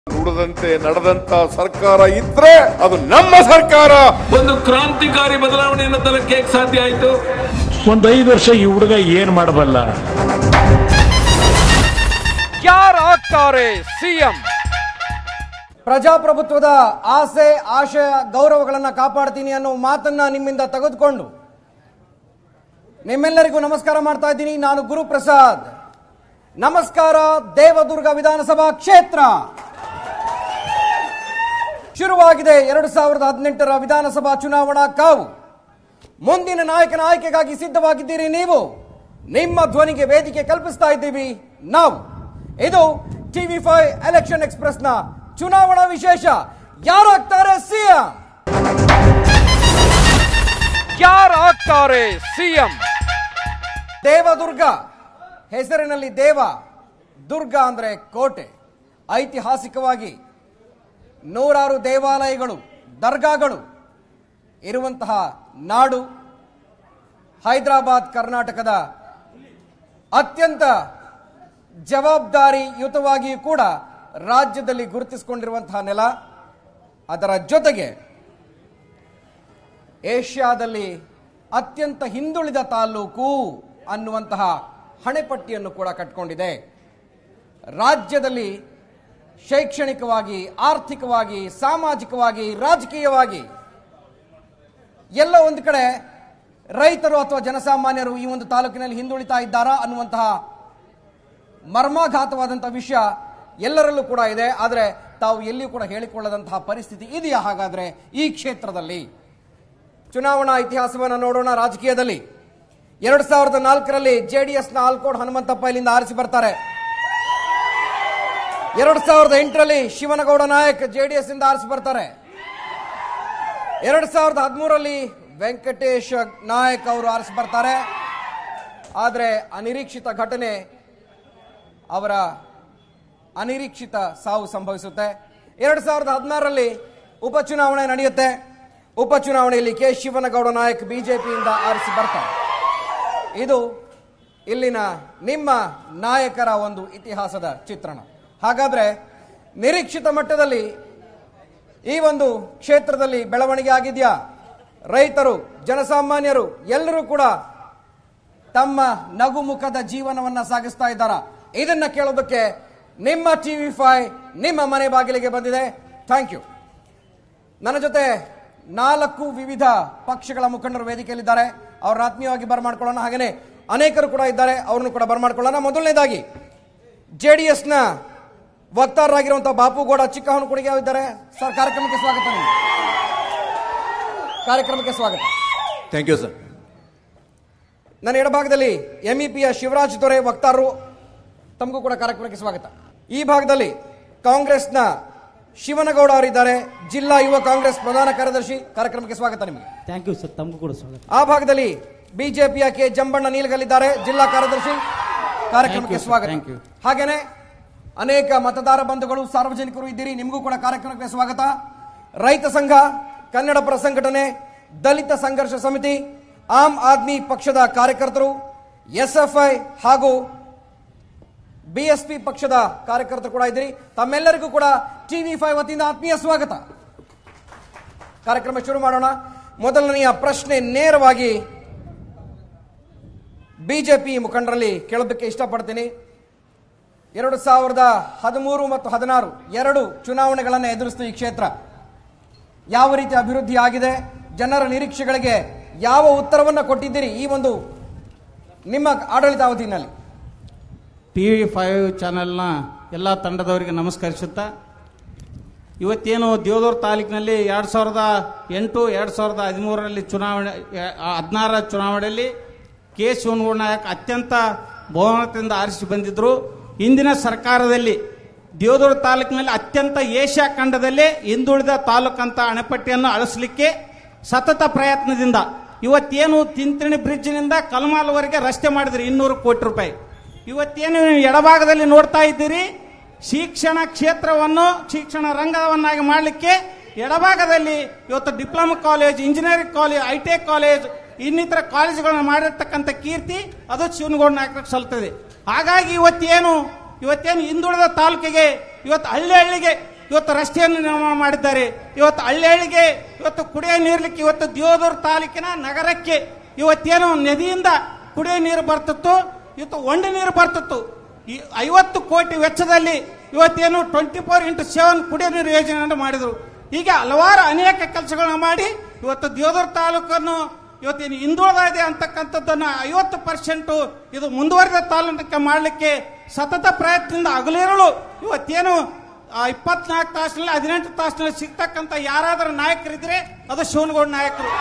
ನುಡಿದಂತೆ ನಡೆದಂತ ಸರ್ಕಾರ ಇದ್ರೆ ಅದು ನಮ್ಮ ಸರ್ಕಾರ ಒಂದು ಕ್ರಾಂತಿಕಾರಿ ಬದಲಾವಣೆಯನ್ನು ತರಕ್ಕೆ ಹೇಗೆ ಸಾಧ್ಯ ಆಯಿತು ಒಂದ್ ಐದು ವರ್ಷ ಈ ಹುಡುಗ ಏನ್ ಮಾಡಬಲ್ಲ ಯಾರಾಗ್ತಾರೆ ಸಿಎಂ ಪ್ರಜಾಪ್ರಭುತ್ವದ ಆಸೆ ಆಶಯ ಗೌರವಗಳನ್ನ ಕಾಪಾಡ್ತೀನಿ ಅನ್ನೋ ಮಾತನ್ನ ನಿಮ್ಮಿಂದ ತೆಗೆದುಕೊಂಡು ನಿಮ್ಮೆಲ್ಲರಿಗೂ ನಮಸ್ಕಾರ ಮಾಡ್ತಾ ಇದ್ದೀನಿ ನಾನು ಗುರುಪ್ರಸಾದ್ ನಮಸ್ಕಾರ ದೇವದುರ್ಗ ವಿಧಾನಸಭಾ ಕ್ಷೇತ್ರ ಶುರುವಾಗಿದೆ ಎರಡು ಸಾವಿರದ ಹದಿನೆಂಟರ ವಿಧಾನಸಭಾ ಚುನಾವಣಾ ಕಾವು ಮುಂದಿನ ನಾಯಕನ ಆಯ್ಕೆಗಾಗಿ ಸಿದ್ಧವಾಗಿದ್ದೀರಿ ನೀವು ನಿಮ್ಮ ಧ್ವನಿಗೆ ವೇದಿಕೆ ಕಲ್ಪಿಸ್ತಾ ಇದ್ದೀವಿ ನಾವು ಇದು ಟಿವಿ ಫೈವ್ ಎಲೆಕ್ಷನ್ ಎಕ್ಸ್ಪ್ರೆಸ್ನ ಚುನಾವಣಾ ವಿಶೇಷ ಯಾರಾಗ್ತಾರೆ ಸಿಎಂ ಯಾರಾಗ್ತಾರೆ ಸಿಎಂ ದೇವದುರ್ಗ ಹೆಸರಿನಲ್ಲಿ ದೇವ ದುರ್ಗ ಅಂದ್ರೆ ಕೋಟೆ ಐತಿಹಾಸಿಕವಾಗಿ ನೂರಾರು ದೇವಾಲಯಗಳು ದರ್ಗಾಗಳು ಇರುವಂತಹ ನಾಡು ಹೈದರಾಬಾದ್ ಕರ್ನಾಟಕದ ಅತ್ಯಂತ ಜವಾಬ್ದಾರಿಯುತವಾಗಿಯೂ ಕೂಡ ರಾಜ್ಯದಲ್ಲಿ ಗುರುತಿಸಿಕೊಂಡಿರುವಂತಹ ನೆಲ ಅದರ ಜೊತೆಗೆ ಏಷ್ಯಾದಲ್ಲಿ ಅತ್ಯಂತ ಹಿಂದುಳಿದ ತಾಲೂಕು ಅನ್ನುವಂತಹ ಹಣೆಪಟ್ಟಿಯನ್ನು ಕೂಡ ಕಟ್ಕೊಂಡಿದೆ ರಾಜ್ಯದಲ್ಲಿ ಶೈಕ್ಷಣಿಕವಾಗಿ ಆರ್ಥಿಕವಾಗಿ ಸಾಮಾಜಿಕವಾಗಿ ರಾಜಕೀಯವಾಗಿ ಎಲ್ಲ ಒಂದು ಕಡೆ ರೈತರು ಅಥವಾ ಜನಸಾಮಾನ್ಯರು ಈ ಒಂದು ತಾಲೂಕಿನಲ್ಲಿ ಹಿಂದುಳಿತಾ ಇದ್ದಾರಾ ಅನ್ನುವಂತಹ ಮರ್ಮಾಘಾತವಾದಂತಹ ವಿಷಯ ಎಲ್ಲರಲ್ಲೂ ಕೂಡ ಇದೆ ಆದರೆ ತಾವು ಎಲ್ಲಿಯೂ ಕೂಡ ಹೇಳಿಕೊಳ್ಳದಂತಹ ಪರಿಸ್ಥಿತಿ ಇದೆಯಾ ಹಾಗಾದ್ರೆ ಈ ಕ್ಷೇತ್ರದಲ್ಲಿ ಚುನಾವಣಾ ಇತಿಹಾಸವನ್ನು ನೋಡೋಣ ರಾಜಕೀಯದಲ್ಲಿ ಎರಡ್ ಸಾವಿರದ ನಾಲ್ಕರಲ್ಲಿ ಜೆಡಿಎಸ್ನ ಆಲ್ಕೋಡ್ ಹನುಮಂತಪ್ಪ ಇಲ್ಲಿಂದ ಆರಿಸಿ ಬರ್ತಾರೆ ಎರಡ್ ಸಾವಿರದ ಎಂಟರಲ್ಲಿ ಶಿವನಗೌಡ ನಾಯಕ್ ಜೆಡಿಎಸ್ ಇಂದ ಆರಿಸಿ ಬರ್ತಾರೆ ಎರಡ್ ಸಾವಿರದ ಹದಿಮೂರರಲ್ಲಿ ವೆಂಕಟೇಶ್ ನಾಯಕ್ ಅವರು ಆರಿಸಿ ಬರ್ತಾರೆ ಆದರೆ ಅನಿರೀಕ್ಷಿತ ಘಟನೆ ಅವರ ಅನಿರೀಕ್ಷಿತ ಸಾವು ಸಂಭವಿಸುತ್ತೆ ಎರಡ್ ಸಾವಿರದ ಹದಿನಾರರಲ್ಲಿ ಉಪಚುನಾವಣೆ ನಡೆಯುತ್ತೆ ಉಪಚುನಾವಣೆಯಲ್ಲಿ ಕೆ ಶಿವನಗೌಡ ನಾಯಕ್ ಬಿಜೆಪಿಯಿಂದ ಆರಿಸಿ ಬರ್ತಾರೆ ಇದು ಇಲ್ಲಿನ ನಿಮ್ಮ ನಾಯಕರ ಒಂದು ಇತಿಹಾಸದ ಚಿತ್ರಣ ಹಾಗಾದ್ರೆ ನಿರೀಕ್ಷಿತ ಮಟ್ಟದಲ್ಲಿ ಈ ಒಂದು ಕ್ಷೇತ್ರದಲ್ಲಿ ಬೆಳವಣಿಗೆ ಆಗಿದೆಯಾ ರೈತರು ಜನಸಾಮಾನ್ಯರು ಎಲ್ಲರೂ ಕೂಡ ತಮ್ಮ ನಗುಮುಖದ ಜೀವನವನ್ನ ಸಾಗಿಸ್ತಾ ಇದ್ದಾರ ಇದನ್ನ ಕೇಳೋದಕ್ಕೆ ನಿಮ್ಮ ಟಿವಿ ಫೈ ನಿಮ್ಮ ಮನೆ ಬಾಗಿಲಿಗೆ ಬಂದಿದೆ ಥ್ಯಾಂಕ್ ಯು ನನ್ನ ಜೊತೆ ನಾಲ್ಕು ವಿವಿಧ ಪಕ್ಷಗಳ ಮುಖಂಡರು ವೇದಿಕೆಯಲ್ಲಿದ್ದಾರೆ ಅವ್ರನ್ನ ಆತ್ಮೀಯವಾಗಿ ಬರಮಾಡ್ಕೊಳ್ಳೋಣ ಹಾಗೇನೆ ಅನೇಕರು ಕೂಡ ಇದ್ದಾರೆ ಅವ್ರನ್ನು ಕೂಡ ಬರಮಾಡ್ಕೊಳ್ಳೋಣ ಮೊದಲನೇದಾಗಿ ಜೆ ಡಿ ಎಸ್ನ ವಕ್ತಾರರಾಗಿರುವಂತಹ ಬಾಪುಗೌಡ ಚಿಕ್ಕಹನಕುಡಿಗೆ ಇದ್ದಾರೆ ಸರ್ ಕಾರ್ಯಕ್ರಮಕ್ಕೆ ಸ್ವಾಗತ ನಿಮ್ಗೆ. ಕಾರ್ಯಕ್ರಮಕ್ಕೆ ಸ್ವಾಗತ ಥ್ಯಾಂಕ್ ಯು ಸರ್ ನನ್ನ ಎಡಭಾಗದಲ್ಲಿ ಎಂಇಪಿಯ ಶಿವರಾಜ್ ದೊರೆ ವಕ್ತಾರರು ತಮಗೂ ಕೂಡ ಕಾರ್ಯಕ್ರಮಕ್ಕೆ ಸ್ವಾಗತ ಈ ಭಾಗದಲ್ಲಿ ಕಾಂಗ್ರೆಸ್ನ ಶಿವನಗೌಡ ಅವರಿದ್ದಾರೆ ಜಿಲ್ಲಾ ಯುವ ಕಾಂಗ್ರೆಸ್ ಪ್ರಧಾನ ಕಾರ್ಯದರ್ಶಿ ಕಾರ್ಯಕ್ರಮಕ್ಕೆ ಸ್ವಾಗತ ನಿಮಗೆ ಥ್ಯಾಂಕ್ ಯು ಸರ್ ತಮಗೂ ಕೂಡ ಸ್ವಾಗತ ಆ ಭಾಗದಲ್ಲಿ ಬಿಜೆಪಿಯ ಕೆ ಜಂಬಣ್ಣ ನೀಲಗಲ್ಲಿದ್ದಾರೆ ಜಿಲ್ಲಾ ಕಾರ್ಯದರ್ಶಿ ಕಾರ್ಯಕ್ರಮಕ್ಕೆ Thank you, sir. ಸ್ವಾಗತ Thank you. ಹಾಗೇನೆ ಅನೇಕ ಮತದಾರ ಬಂಧುಗಳು ಸಾರ್ವಜನಿಕರು ಇದ್ದೀರಿ ನಿಮಗೂ ಕೂಡ ಕಾರ್ಯಕ್ರಮಕ್ಕೆ ಸ್ವಾಗತ ರೈತ ಸಂಘ ಕನ್ನಡ ಪರ ಸಂಘಟನೆ ದಲಿತ ಸಂಘರ್ಷ ಸಮಿತಿ ಆಮ್ ಆದ್ಮಿ ಪಕ್ಷದ ಕಾರ್ಯಕರ್ತರು ಎಸ್ಎಫ್ಐ ಹಾಗೂ ಬಿಎಸ್ಪಿ ಪಕ್ಷದ ಕಾರ್ಯಕರ್ತರು ಕೂಡ ಇದ್ದೀರಿ ತಮ್ಮೆಲ್ಲರಿಗೂ ಕೂಡ ಟಿವಿ ಫೈವ್ ವತಿಯಿಂದ ಆತ್ಮೀಯ ಸ್ವಾಗತ ಕಾರ್ಯಕ್ರಮ ಶುರು ಮಾಡೋಣ ಮೊದಲನೆಯ ಪ್ರಶ್ನೆ ನೇರವಾಗಿ ಬಿಜೆಪಿ ಮುಖಂಡರಲ್ಲಿ ಕೇಳೋದಕ್ಕೆ ಇಷ್ಟಪಡ್ತೀನಿ ಎರಡು ಸಾವಿರದ ಹದಿಮೂರು ಮತ್ತು ಹದಿನಾರು ಎರಡು ಚುನಾವಣೆಗಳನ್ನು ಎದುರಿಸಿತು ಈ ಕ್ಷೇತ್ರ ಯಾವ ರೀತಿ ಅಭಿವೃದ್ಧಿ ಆಗಿದೆ ಜನರ ನಿರೀಕ್ಷೆಗಳಿಗೆ ಯಾವ ಉತ್ತರವನ್ನು ಕೊಟ್ಟಿದ್ದೀರಿ ಈ ಒಂದು ನಿಮ್ಮ ಆಡಳಿತಾವಧಿನಲ್ಲಿ ಟಿ ವಿ ಫೈವ್ ಚಾನೆಲ್ನ ಎಲ್ಲ ತಂಡದವರಿಗೆ ನಮಸ್ಕರಿಸುತ್ತಾ ಇವತ್ತೇನು ದೇವದೂರು ತಾಲೂಕಿನಲ್ಲಿ ಎರಡು ಸಾವಿರದ ಎಂಟು ಎರಡು ಸಾವಿರದ ಹದಿಮೂರರಲ್ಲಿ ಚುನಾವಣೆ ಹದಿನಾರರ ಚುನಾವಣೆಯಲ್ಲಿ ಕೆ ಶಿವನಗೌಡ ನಾಯಕ್ ಅತ್ಯಂತ ಬಹುಮತದಿಂದ ಆರಿಸಿ ಬಂದಿದ್ದರು ಇಂದಿನ ಸರ್ಕಾರದಲ್ಲಿ ದೇವದೂರು ತಾಲೂಕಿನಲ್ಲಿ ಅತ್ಯಂತ ಏಷ್ಯಾ ಖಂಡದಲ್ಲೇ ಹಿಂದುಳಿದ ತಾಲೂಕಂತ ಅಣೆಪಟ್ಟಿಯನ್ನು ಅಳಿಸಲಿಕ್ಕೆ ಸತತ ಪ್ರಯತ್ನದಿಂದ ಇವತ್ತೇನು ತಿಂತಿಣಿ ಬ್ರಿಡ್ಜ್ನಿಂದ ಕಲ್ಮಾಲ್ವರೆಗೆ ರಸ್ತೆ ಮಾಡಿದ್ರಿ ಇನ್ನೂರು ಕೋಟಿ ರೂಪಾಯಿ ಇವತ್ತೇನು ನೀವು ಎಡಭಾಗದಲ್ಲಿ ನೋಡ್ತಾ ಇದ್ದೀರಿ ಶಿಕ್ಷಣ ಕ್ಷೇತ್ರವನ್ನು ಶಿಕ್ಷಣ ರಂಗವನ್ನಾಗಿ ಮಾಡಲಿಕ್ಕೆ ಎಡಭಾಗದಲ್ಲಿ ಇವತ್ತು diploma college engineering college I T college ಇನ್ನಿತರ ಕಾಲೇಜುಗಳನ್ನು ಮಾಡಿರ್ತಕ್ಕಂಥ ಕೀರ್ತಿ ಅದು ಶಿವನಗೌಡ ನಾಯಕರಿಗೆ ಸಲ್ತದೆ ಹಾಗಾಗಿ ಇವತ್ತೇನು ಇವತ್ತೇನು ಹಿಂದುಳಿದ ತಾಲೂಕಿಗೆ ಇವತ್ತು ಹಳ್ಳಿ ಹಳ್ಳಿಗೆ ಇವತ್ತು ರಸ್ತೆಯನ್ನು ನಿರ್ಮಾಣ ಮಾಡಿದ್ದಾರೆ ಇವತ್ತು ಹಳ್ಳಿಗೆ ಇವತ್ತು ಕುಡಿಯೋ ನೀರ್ಲಿಕ್ಕೆ ಇವತ್ತು ದೇವದೂರು ತಾಲೂಕಿನ ನಗರಕ್ಕೆ ಇವತ್ತೇನು ನದಿಯಿಂದ ಕುಡಿಯೋ ನೀರು ಬರ್ತಿತ್ತು ಇವತ್ತು ಒಂಡೆ ನೀರು ಬರ್ತಿತ್ತು ಈ ಐವತ್ತು ಕೋಟಿ ವೆಚ್ಚದಲ್ಲಿ ಇವತ್ತೇನು ಟ್ವೆಂಟಿ ಫೋರ್ ಇಂಟು ಸೆವೆನ್ ಕುಡಿಯೋ ನೀರು ಯೋಜನೆಯನ್ನು ಮಾಡಿದರು ಹೀಗೆ ಹಲವಾರು ಅನೇಕ ಕೆಲಸಗಳನ್ನ ಮಾಡಿ ಇವತ್ತು ದೇವದೂರು ತಾಲೂಕನ್ನು ಇವತ್ತೇನು ಹಿಂದುಳಿದ ಇದೆ ಅಂತಕ್ಕಂಥದ್ದನ್ನ ಐವತ್ತು ಪರ್ಸೆಂಟ್ ಇದು ಮುಂದುವರಿದ ತಾಲೂಕಕ್ಕೆ ಮಾಡಲಿಕ್ಕೆ ಸತತ ಪ್ರಯತ್ನದಿಂದ ಹಗಲಿರುಳು ಇವತ್ತೇನು ಇಪ್ಪತ್ನಾಲ್ಕು ತಾಸಿನಲ್ಲಿ ಹದಿನೆಂಟು ತಾಸಿನಲ್ಲಿ ಸಿಗ್ತಕ್ಕಂಥ ಯಾರಾದರೂ ನಾಯಕರಿದ್ರೆ ಅದು ಶಿವನಗೌಡ ನಾಯಕರು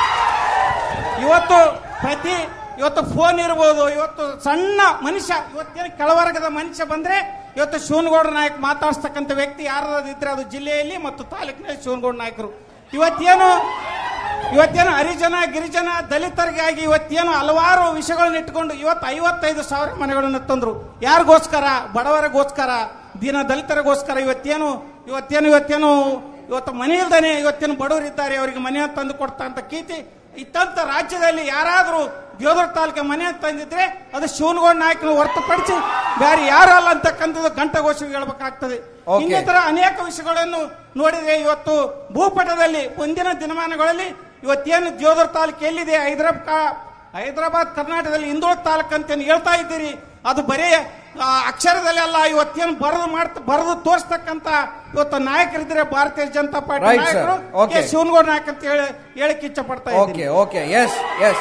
ಇವತ್ತು ಪ್ರತಿ ಇವತ್ತು ಫೋನ್ ಇರ್ಬೋದು ಇವತ್ತು ಸಣ್ಣ ಮನುಷ್ಯ ಇವತ್ತೇನು ಕೆಳವರ್ಗದ ಮನುಷ್ಯ ಬಂದ್ರೆ ಇವತ್ತು ಶಿವನಗೌಡ ನಾಯಕ್ ಮಾತಾಡ್ಸ್ತಕ್ಕಂಥ ವ್ಯಕ್ತಿ ಯಾರಾದ್ರೂ ಇದ್ರೆ ಅದು ಜಿಲ್ಲೆಯಲ್ಲಿ ಮತ್ತು ತಾಲೂಕಿನಲ್ಲಿ ಶಿವನಗೌಡ ನಾಯಕರು ಇವತ್ತೇನು ಇವತ್ತೇನು ಹರಿಜನ ಗಿರಿಜನ ದಲಿತರಿಗಾಗಿ ಇವತ್ತೇನು ಹಲವಾರು ವಿಷಯಗಳನ್ನ ಇಟ್ಕೊಂಡು ಇವತ್ತು ಐವತ್ತೈದು ಸಾವಿರ ಮನೆಗಳನ್ನು ತಂದ್ರು ಯಾರಿಗೋಸ್ಕರ ಬಡವರಿಗೋಸ್ಕರ ದೀನ ದಲಿತರಿಗೋಸ್ಕರ ಇವತ್ತೇನು ಇವತ್ತೇನು ಇವತ್ತೇನು ಇವತ್ತು ಮನೆ ಇಲ್ದಾನೆ ಇವತ್ತೇನು ಬಡವರಿದ್ದಾರೆ ಅವರಿಗೆ ಮನೆ ತಂದು ಕೊಡ್ತಾ ಅಂತ ಕೀರ್ತಿ ಇತ್ತಂತ ರಾಜ್ಯದಲ್ಲಿ ಯಾರಾದರೂ ದೇವದ್ರ ತಾಲೂಕಿಗೆ ಮನೆ ತಂದಿದ್ರೆ ಅದು ಶಿವನಗೌಡ ನಾಯಕನ ಹೊರತುಪಡಿಸಿ ಬೇರೆ ಯಾರು ಅಲ್ಲ ಅಂತಕ್ಕಂಥದ್ದು ಗಂಟಘೋಷ ಹೇಳ್ಬೇಕಾಗ್ತದೆ Okay. ಇನ್ನಿತರ ಅನೇಕ ವಿಷಯಗಳನ್ನು ನೋಡಿದ್ರೆ ಇವತ್ತು ಭೂಪಟದಲ್ಲಿ ಮುಂದಿನ ದಿನಮಾನಗಳಲ್ಲಿ ಇವತ್ತೇನು ದೇವದ್ರ ತಾಲೂಕು ಎಲ್ಲಿದೆ ಹೈದರಾಬಾದ್ ಹೈದರಾಬಾದ್ ಕರ್ನಾಟಕದಲ್ಲಿ ಹಿಂದುಳಿದ ತಾಲೂಕು ಅಂತ ಏನ್ ಹೇಳ್ತಾ ಇದ್ದೀರಿ ಅದು ಬರೀ ಆ, ಅಕ್ಷರದಲ್ಲಿ ಅಲ್ಲ ಇವತ್ತೇನು ಬರೆದು ಮಾಡ್ತಾ ಬರೆದು ತೋರಿಸ್ತಕ್ಕಂತ ಇವತ್ತು ನಾಯಕರಿದ್ರೆ Bharatiya Janata party Right, sir. ನಾಯಕರು Okay. ಕೆ. ಶಿವನಗೌಡ ನಾಯಕ್ ಅಂತ ಹೇಳಿ ಹೇಳಕ್ ಇಚ್ಛೆ ಪಡ್ತಾ ಇದ್ದೀನಿ okay okay yes yes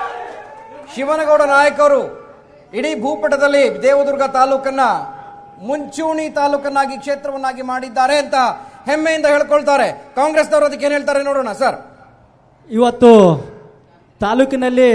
Shivanagouda Nayak ಅವರು ಇಡೀ ಭೂಪಟದಲ್ಲಿ ದೇವದುರ್ಗ ತಾಲೂಕನ್ನ ಮುಂಚೂಣಿ ತಾಲೂಕನ್ನಾಗಿ ಕ್ಷೇತ್ರವನ್ನಾಗಿ ಮಾಡಿದ್ದಾರೆ ಅಂತ ಹೆಮ್ಮೆಯಿಂದ ಹೇಳ್ಕೊಳ್ತಾರೆ ಕಾಂಗ್ರೆಸ್ನವರು ಅದಕ್ಕೆ ಏನ್ ಹೇಳ್ತಾರೆ ನೋಡೋಣ ಸರ್ ಇವತ್ತು ತಾಲೂಕಿನಲ್ಲಿ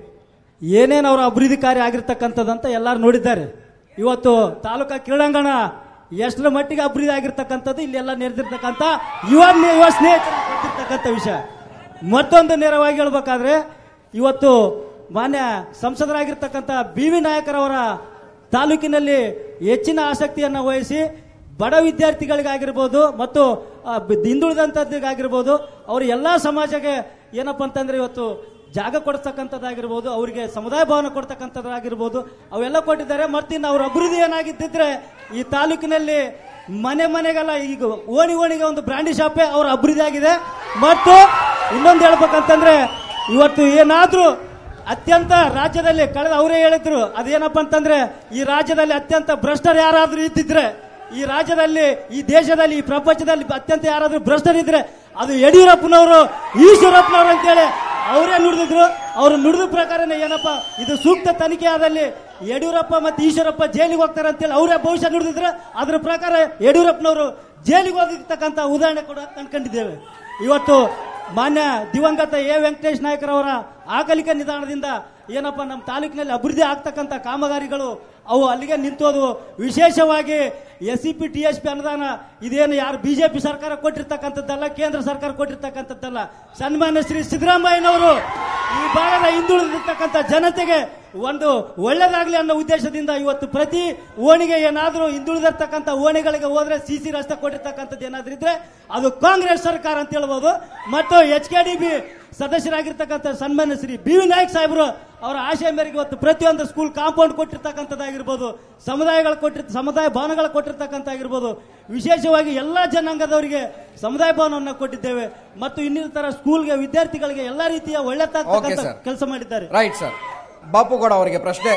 ಏನೇನು ಅವರ ಅಭಿವೃದ್ಧಿ ಕಾರ್ಯ ಆಗಿರ್ತಕ್ಕಂಥದ್ದಂತ ಎಲ್ಲರೂ ನೋಡಿದ್ದಾರೆ ಇವತ್ತು ತಾಲೂಕಾ ಕ್ರೀಡಾಂಗಣ ಎಷ್ಟರ ಮಟ್ಟಿಗೆ ಅಭಿವೃದ್ಧಿ ಆಗಿರ್ತಕ್ಕಂಥದ್ದು ಇಲ್ಲೆಲ್ಲ ನೆರೆದಿರ್ತಕ್ಕಂಥ ಯುವ ಯುವ ಸ್ನೇಹಿತರು ಗೊತ್ತಿರ್ತಕ್ಕಂಥ ವಿಷಯ ಮತ್ತೊಂದು ನೇರವಾಗಿ ಹೇಳ್ಬೇಕಾದ್ರೆ ಇವತ್ತು ಮಾನ್ಯ ಸಂಸದರಾಗಿರ್ತಕ್ಕಂಥ ಬಿ ವಿ ನಾಯಕರವರ ತಾಲೂಕಿನಲ್ಲಿ ಹೆಚ್ಚಿನ ಆಸಕ್ತಿಯನ್ನು ವಹಿಸಿ ಬಡ ವಿದ್ಯಾರ್ಥಿಗಳಿಗಾಗಿರ್ಬೋದು ಮತ್ತು ಆ, ಬ- ಹಿಂದುಳಿದಂಥದ್ದಿಗಾಗಿರ್ಬೋದು ಅವರು ಎಲ್ಲ ಸಮಾಜಕ್ಕೆ ಏನಪ್ಪ ಅಂತಂದ್ರೆ ಇವತ್ತು ಜಾಗ ಕೊಡ್ತಕ್ಕಂಥದ್ದಾಗಿರ್ಬೋದು ಅವರಿಗೆ ಸಮುದಾಯ ಭವನ ಕೊಡ್ತಕ್ಕಂಥದ್ದಾಗಿರ್ಬೋದು ಅವೆಲ್ಲ ಕೊಟ್ಟಿದ್ದಾರೆ ಮತ್ತಿನ್ನು ಅವ್ರ ಅಭಿವೃದ್ಧಿ ಏನಾಗಿದ್ದಿದ್ರೆ ಈ ತಾಲೂಕಿನಲ್ಲಿ ಮನೆ ಮನೆಗೆಲ್ಲ ಈಗ ಓಣಿ ಓಣಿಗೆ ಒಂದು ಬ್ರಾಂಡಿ ಶಾಪೇ ಅವ್ರ ಅಭಿವೃದ್ಧಿ ಆಗಿದೆ ಮತ್ತು ಇನ್ನೊಂದು ಹೇಳ್ಬೇಕಂತಂದ್ರೆ ಇವತ್ತು ಏನಾದ್ರೂ ಅತ್ಯಂತ ರಾಜ್ಯದಲ್ಲಿ ಕಳೆದ ಅವರೇ ಹೇಳಿದ್ರು ಅದೇನಪ್ಪ ಅಂತಂದ್ರೆ ಈ ರಾಜ್ಯದಲ್ಲಿ ಅತ್ಯಂತ ಭ್ರಷ್ಟರು ಯಾರಾದ್ರೂ ಇದ್ದಿದ್ರೆ ಈ ರಾಜ್ಯದಲ್ಲಿ ಈ ದೇಶದಲ್ಲಿ ಈ ಪ್ರಪಂಚದಲ್ಲಿ ಅತ್ಯಂತ ಯಾರಾದ್ರೂ ಭ್ರಷ್ಟರಿದ್ರೆ ಅದು ಯಡಿಯೂರಪ್ಪನವರು ಈಶ್ವರಪ್ಪನವರು ಅಂತೇಳಿ ಅವರೇ ನುಡಿದಿದ್ರು ಅವರು ನುಡಿದ ಪ್ರಕಾರನೇ ಏನಪ್ಪ ಇದು ಸೂಕ್ತ ತನಿಖೆ ಆದಲ್ಲಿ ಯಡಿಯೂರಪ್ಪ ಮತ್ತು ಈಶ್ವರಪ್ಪ ಜೈಲಿಗೆ ಹೋಗ್ತಾರೆ ಅಂತೇಳಿ ಅವರೇ ಭವಿಷ್ಯ ನುಡಿದಿದ್ರೆ ಅದ್ರ ಪ್ರಕಾರ ಯಡಿಯೂರಪ್ಪನವರು ಜೈಲಿಗೆ ಹೋಗಿರ್ತಕ್ಕಂಥ ಉದಾಹರಣೆ ಕೂಡ ಕಂಡುಕೊಂಡಿದ್ದೇವೆ ಇವತ್ತು ಮಾನ್ಯ ದಿವಂಗತ ಎ ವೆಂಕಟೇಶ್ ನಾಯಕರವರ ಆಕಲಿಕ ನಿಧಾನದಿಂದ ಏನಪ್ಪ ನಮ್ಮ ತಾಲೂಕಿನಲ್ಲಿ ಅಭಿವೃದ್ಧಿ ಆಗ್ತಕ್ಕಂಥ ಕಾಮಗಾರಿಗಳು ಅವು ಅಲ್ಲಿಗೆ ನಿಂತೋದು ವಿಶೇಷವಾಗಿ S C P T S P ಅನುದಾನ ಇದೇನು ಯಾರು ಬಿಜೆಪಿ ಸರ್ಕಾರ ಕೊಟ್ಟಿರ್ತಕ್ಕಂಥದ್ದಲ್ಲ ಕೇಂದ್ರ ಸರ್ಕಾರ ಕೊಟ್ಟಿರ್ತಕ್ಕಂಥದ್ದಲ್ಲ ಸನ್ಮಾನ್ಯ ಶ್ರೀ ಸಿದ್ದರಾಮಯ್ಯನವರು ಈ ಭಾಗದ ಹಿಂದುಳಿದಿರ್ತಕ್ಕಂಥ ಜನತೆಗೆ ಒಂದು ಒಳ್ಳೇದಾಗ್ಲಿ ಅನ್ನೋ ಉದ್ದೇಶದಿಂದ ಇವತ್ತು ಪ್ರತಿ ಓಣಿಗೆ ಏನಾದರೂ ಹಿಂದುಳಿದಿರ್ತಕ್ಕಂಥ ಓಣಿಗಳಿಗೆ ಹೋದ್ರೆ ಸಿ ಸಿ ರಸ್ತೆ ಕೊಟ್ಟಿರ್ತಕ್ಕಂಥದ್ದು ಏನಾದ್ರೂ ಇದ್ರೆ ಅದು ಕಾಂಗ್ರೆಸ್ ಸರ್ಕಾರ ಅಂತ ಹೇಳ್ಬೋದು ಮತ್ತು ಎಚ್ ಕೆ ಡಿ ಬಿ ಸದಸ್ಯರಾಗಿರ್ತಕ್ಕಂಥ ಸನ್ಮಾನ್ಯ ಶ್ರೀ ಬಿ ವಿ ನಾಯಕ್ ಸಾಹೇಬರು ಅವರ ಆಶಯ ಮೇರೆಗೆ ಇವತ್ತು ಪ್ರತಿಯೊಂದು ಸ್ಕೂಲ್ ಕಾಂಪೌಂಡ್ ಕೊಟ್ಟಿರ್ತಕ್ಕಂಥದ್ದಾಗಿರ್ಬೋದು ಸಮುದಾಯಗಳು ಕೊಟ್ಟಿರ್ ಸಮುದಾಯ ಭವನಗಳು ಕೊಟ್ಟಿರ್ತಕ್ಕಂಥ ಆಗಿರ್ಬೋದು ವಿಶೇಷವಾಗಿ ಎಲ್ಲ ಜನಾಂಗದವರಿಗೆ ಸಮುದಾಯ ಭವನವನ್ನು ಕೊಟ್ಟಿದ್ದೇವೆ ಮತ್ತು ಇನ್ನಿತರ ಸ್ಕೂಲ್ಗೆ ವಿದ್ಯಾರ್ಥಿಗಳಿಗೆ ಎಲ್ಲ ರೀತಿಯ ಒಳ್ಳೆತಕ್ಕಂಥ Okay, sir. ಕೆಲಸ ಮಾಡಿದ್ದಾರೆ ರೈಟ್ ಸರ್ ಬಾಪುಗೌಡ ಅವರಿಗೆ ಪ್ರಶ್ನೆ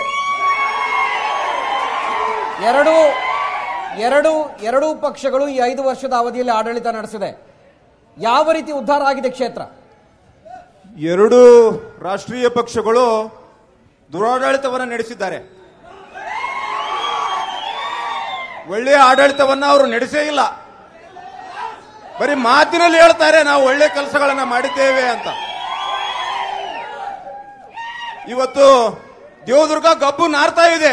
ಎರಡು ಎರಡು ಎರಡೂ ಪಕ್ಷಗಳು ಈ ಐದು ವರ್ಷದ ಅವಧಿಯಲ್ಲಿ ಆಡಳಿತ ನಡೆಸಿದೆ ಯಾವ ರೀತಿ ಉದ್ಧಾರ ಆಗಿದೆ ಕ್ಷೇತ್ರ ಎರಡು ರಾಷ್ಟ್ರೀಯ ಪಕ್ಷಗಳು ದುರಾಡಳಿತವನ್ನು ನಡೆಸಿದ್ದಾರೆ ಒಳ್ಳೆಯ ಆಡಳಿತವನ್ನ ಅವರು ನಡೆಸೇ ಇಲ್ಲ ಬರೀ ಮಾತಿನಲ್ಲಿ ಹೇಳ್ತಾರೆ ನಾವು ಒಳ್ಳೆ ಕೆಲಸಗಳನ್ನ ಮಾಡಿದ್ದೇವೆ ಅಂತ ಇವತ್ತು ದೇವದುರ್ಗ ಗಬ್ಬು ನಾರ್ತಾ ಇದೆ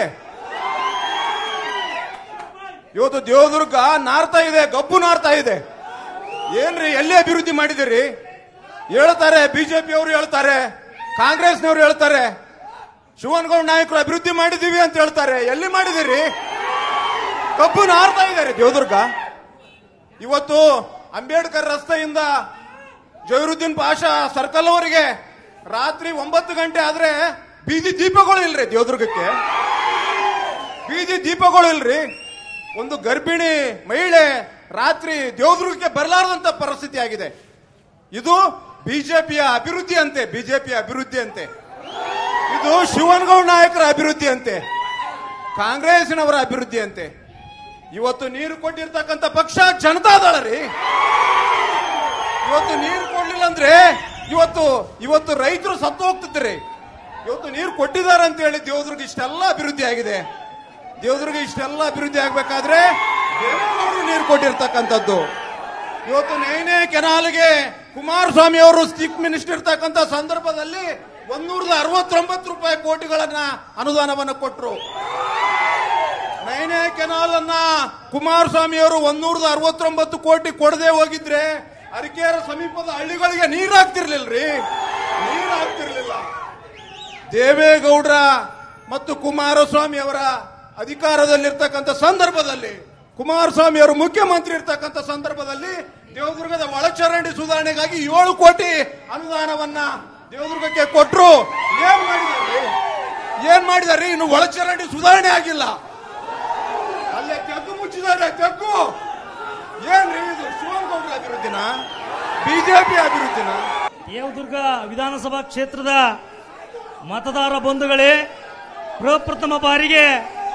ಇವತ್ತು ದೇವದುರ್ಗ ನಾರ್ತಾ ಇದೆ ಗಬ್ಬು ನಾರ್ತಾ ಇದೆ ಏನ್ರಿ ಎಲ್ಲಿ ಅಭಿವೃದ್ಧಿ ಮಾಡಿದಿರಿ ಹೇಳ್ತಾರೆ ಬಿಜೆಪಿ ಅವರು ಹೇಳ್ತಾರೆ ಕಾಂಗ್ರೆಸ್ನವರು ಹೇಳ್ತಾರೆ ಶಿವನಗೌಡ ನಾಯಕರು ಅಭಿವೃದ್ಧಿ ಮಾಡಿದೀವಿ ಅಂತ ಹೇಳ್ತಾರೆ ಎಲ್ಲಿ ಮಾಡಿದಿರಿ ಕಬ್ಬು ನಾರ್ತಾ ಇದ್ದಾರೆ ದೇವದುರ್ಗ ಇವತ್ತು ಅಂಬೇಡ್ಕರ್ ರಸ್ತೆಯಿಂದ ಜೈರುದ್ದೀನ್ ಪಾಷಾ ಸರ್ಕಲ್ ಅವರಿಗೆ ರಾತ್ರಿ ಒಂಬತ್ತು ಗಂಟೆ ಆದ್ರೆ ಬೀದಿ ದೀಪಗಳು ಇಲ್ರಿ ದೇವದುರ್ಗಕ್ಕೆ ಬೀದಿ ದೀಪಗಳು ಇಲ್ರಿ ಒಂದು ಗರ್ಭಿಣಿ ಮಹಿಳೆ ರಾತ್ರಿ ದೇವದುರ್ಗಕ್ಕೆ ಬರಲಾರದಂತ ಪರಿಸ್ಥಿತಿ ಆಗಿದೆ ಇದು ಬಿಜೆಪಿಯ ಅಭಿವೃದ್ಧಿ ಅಂತೆ ಬಿಜೆಪಿಯ ಅಭಿವೃದ್ಧಿ ಅಂತೆ ಇದು ಶಿವನಗೌಡ ನಾಯಕರ ಅಭಿವೃದ್ಧಿ ಅಂತೆ ಕಾಂಗ್ರೆಸ್ನವರ ಅಭಿವೃದ್ಧಿ ಅಂತೆ ಇವತ್ತು ನೀರು ಕೊಟ್ಟಿರ್ತಕ್ಕಂಥ ಪಕ್ಷ ಜನತಾದಳ ರೀ ಇವತ್ತು ನೀರು ಕೊಡ್ಲಿಲ್ಲ ಅಂದ್ರೆ ಇವತ್ತು ಇವತ್ತು ರೈತರು ಸತ್ತು ಹೋಗ್ತಿದ್ರಿ ಇವತ್ತು ನೀರು ಕೊಟ್ಟಿದ್ದಾರೆ ಅಂತ ಹೇಳಿ ದೇವದುರ್ಗ ಇಷ್ಟೆಲ್ಲ ಅಭಿವೃದ್ಧಿ ಆಗಿದೆ ದೇವದುರ್ಗ ಇಷ್ಟೆಲ್ಲ ಅಭಿವೃದ್ಧಿ ಆಗ್ಬೇಕಾದ್ರೆ ದೇವೇಗೌಡರು ನೀರು ಕೊಟ್ಟಿರ್ತಕ್ಕಂಥದ್ದು ಇವತ್ತು ನೈನೇ ಕೆನಾಲ್ಗೆ ಕುಮಾರಸ್ವಾಮಿ ಅವರು ಚೀಫ್ ಮಿನಿಸ್ಟರ್ ಇರ್ತಕ್ಕಂಥ ಸಂದರ್ಭದಲ್ಲಿ ಒಂದೂರದ ಅರವತ್ತೊಂಬತ್ತು ರೂಪಾಯಿ ಕೋಟಿಗಳನ್ನ ಅನುದಾನವನ್ನು ಕೊಟ್ಟರು ನೈನೇ ಕೆನಾಲ್ ಅನ್ನ ಕುಮಾರಸ್ವಾಮಿ ಅವರು ಒಂದೂರದ ಅರವತ್ತೊಂಬತ್ತು ಕೋಟಿ ಕೊಡದೆ ಹೋಗಿದ್ರೆ ಅರಿಕೆರ ಸಮೀಪದ ಹಳ್ಳಿಗಳಿಗೆ ನೀರು ಹಾಕ್ತಿರ್ಲಿಲ್ರಿ ನೀರು ಹಾಕ್ತಿರ್ಲಿಲ್ಲ ದೇವೇಗೌಡರ ಮತ್ತು ಕುಮಾರಸ್ವಾಮಿ ಅವರ ಅಧಿಕಾರದಲ್ಲಿರ್ತಕ್ಕಂಥ ಸಂದರ್ಭದಲ್ಲಿ ಕುಮಾರಸ್ವಾಮಿ ಅವರು ಮುಖ್ಯಮಂತ್ರಿ ಇರ್ತಕ್ಕಂಥ ಸಂದರ್ಭದಲ್ಲಿ ದೇವದುರ್ಗದ ಒಳಚರಂಡಿ ಸುಧಾರಣೆಗಾಗಿ ಏಳು ಕೋಟಿ ಅನುದಾನವನ್ನ ದೇವದುರ್ಗಕ್ಕೆ ಕೊಟ್ಟರು ಏನ್ ಮಾಡಿದಾರೆ ಏನ್ ಮಾಡಿದಾರೆ ಇನ್ನು ಒಳಚರಂಡಿ ಸುಧಾರಣೆ ಆಗಿಲ್ಲ ಅಲ್ಲೇ ತೆಗ್ಗು ಮುಚ್ಚಿದ್ದಾರೆ ತೆಗ್ಗು ಏನ್ರಿ ಇದು ಶಿವನಗೌಡರ ಅಭಿವೃದ್ಧಿನ ಬಿಜೆಪಿ ಅಭಿವೃದ್ಧಿನ ದೇವದುರ್ಗ ವಿಧಾನಸಭಾ ಕ್ಷೇತ್ರದ ಮತದಾರ ಬಂಧುಗಳೇ ಪ್ರಪ್ರಥಮ ಬಾರಿಗೆ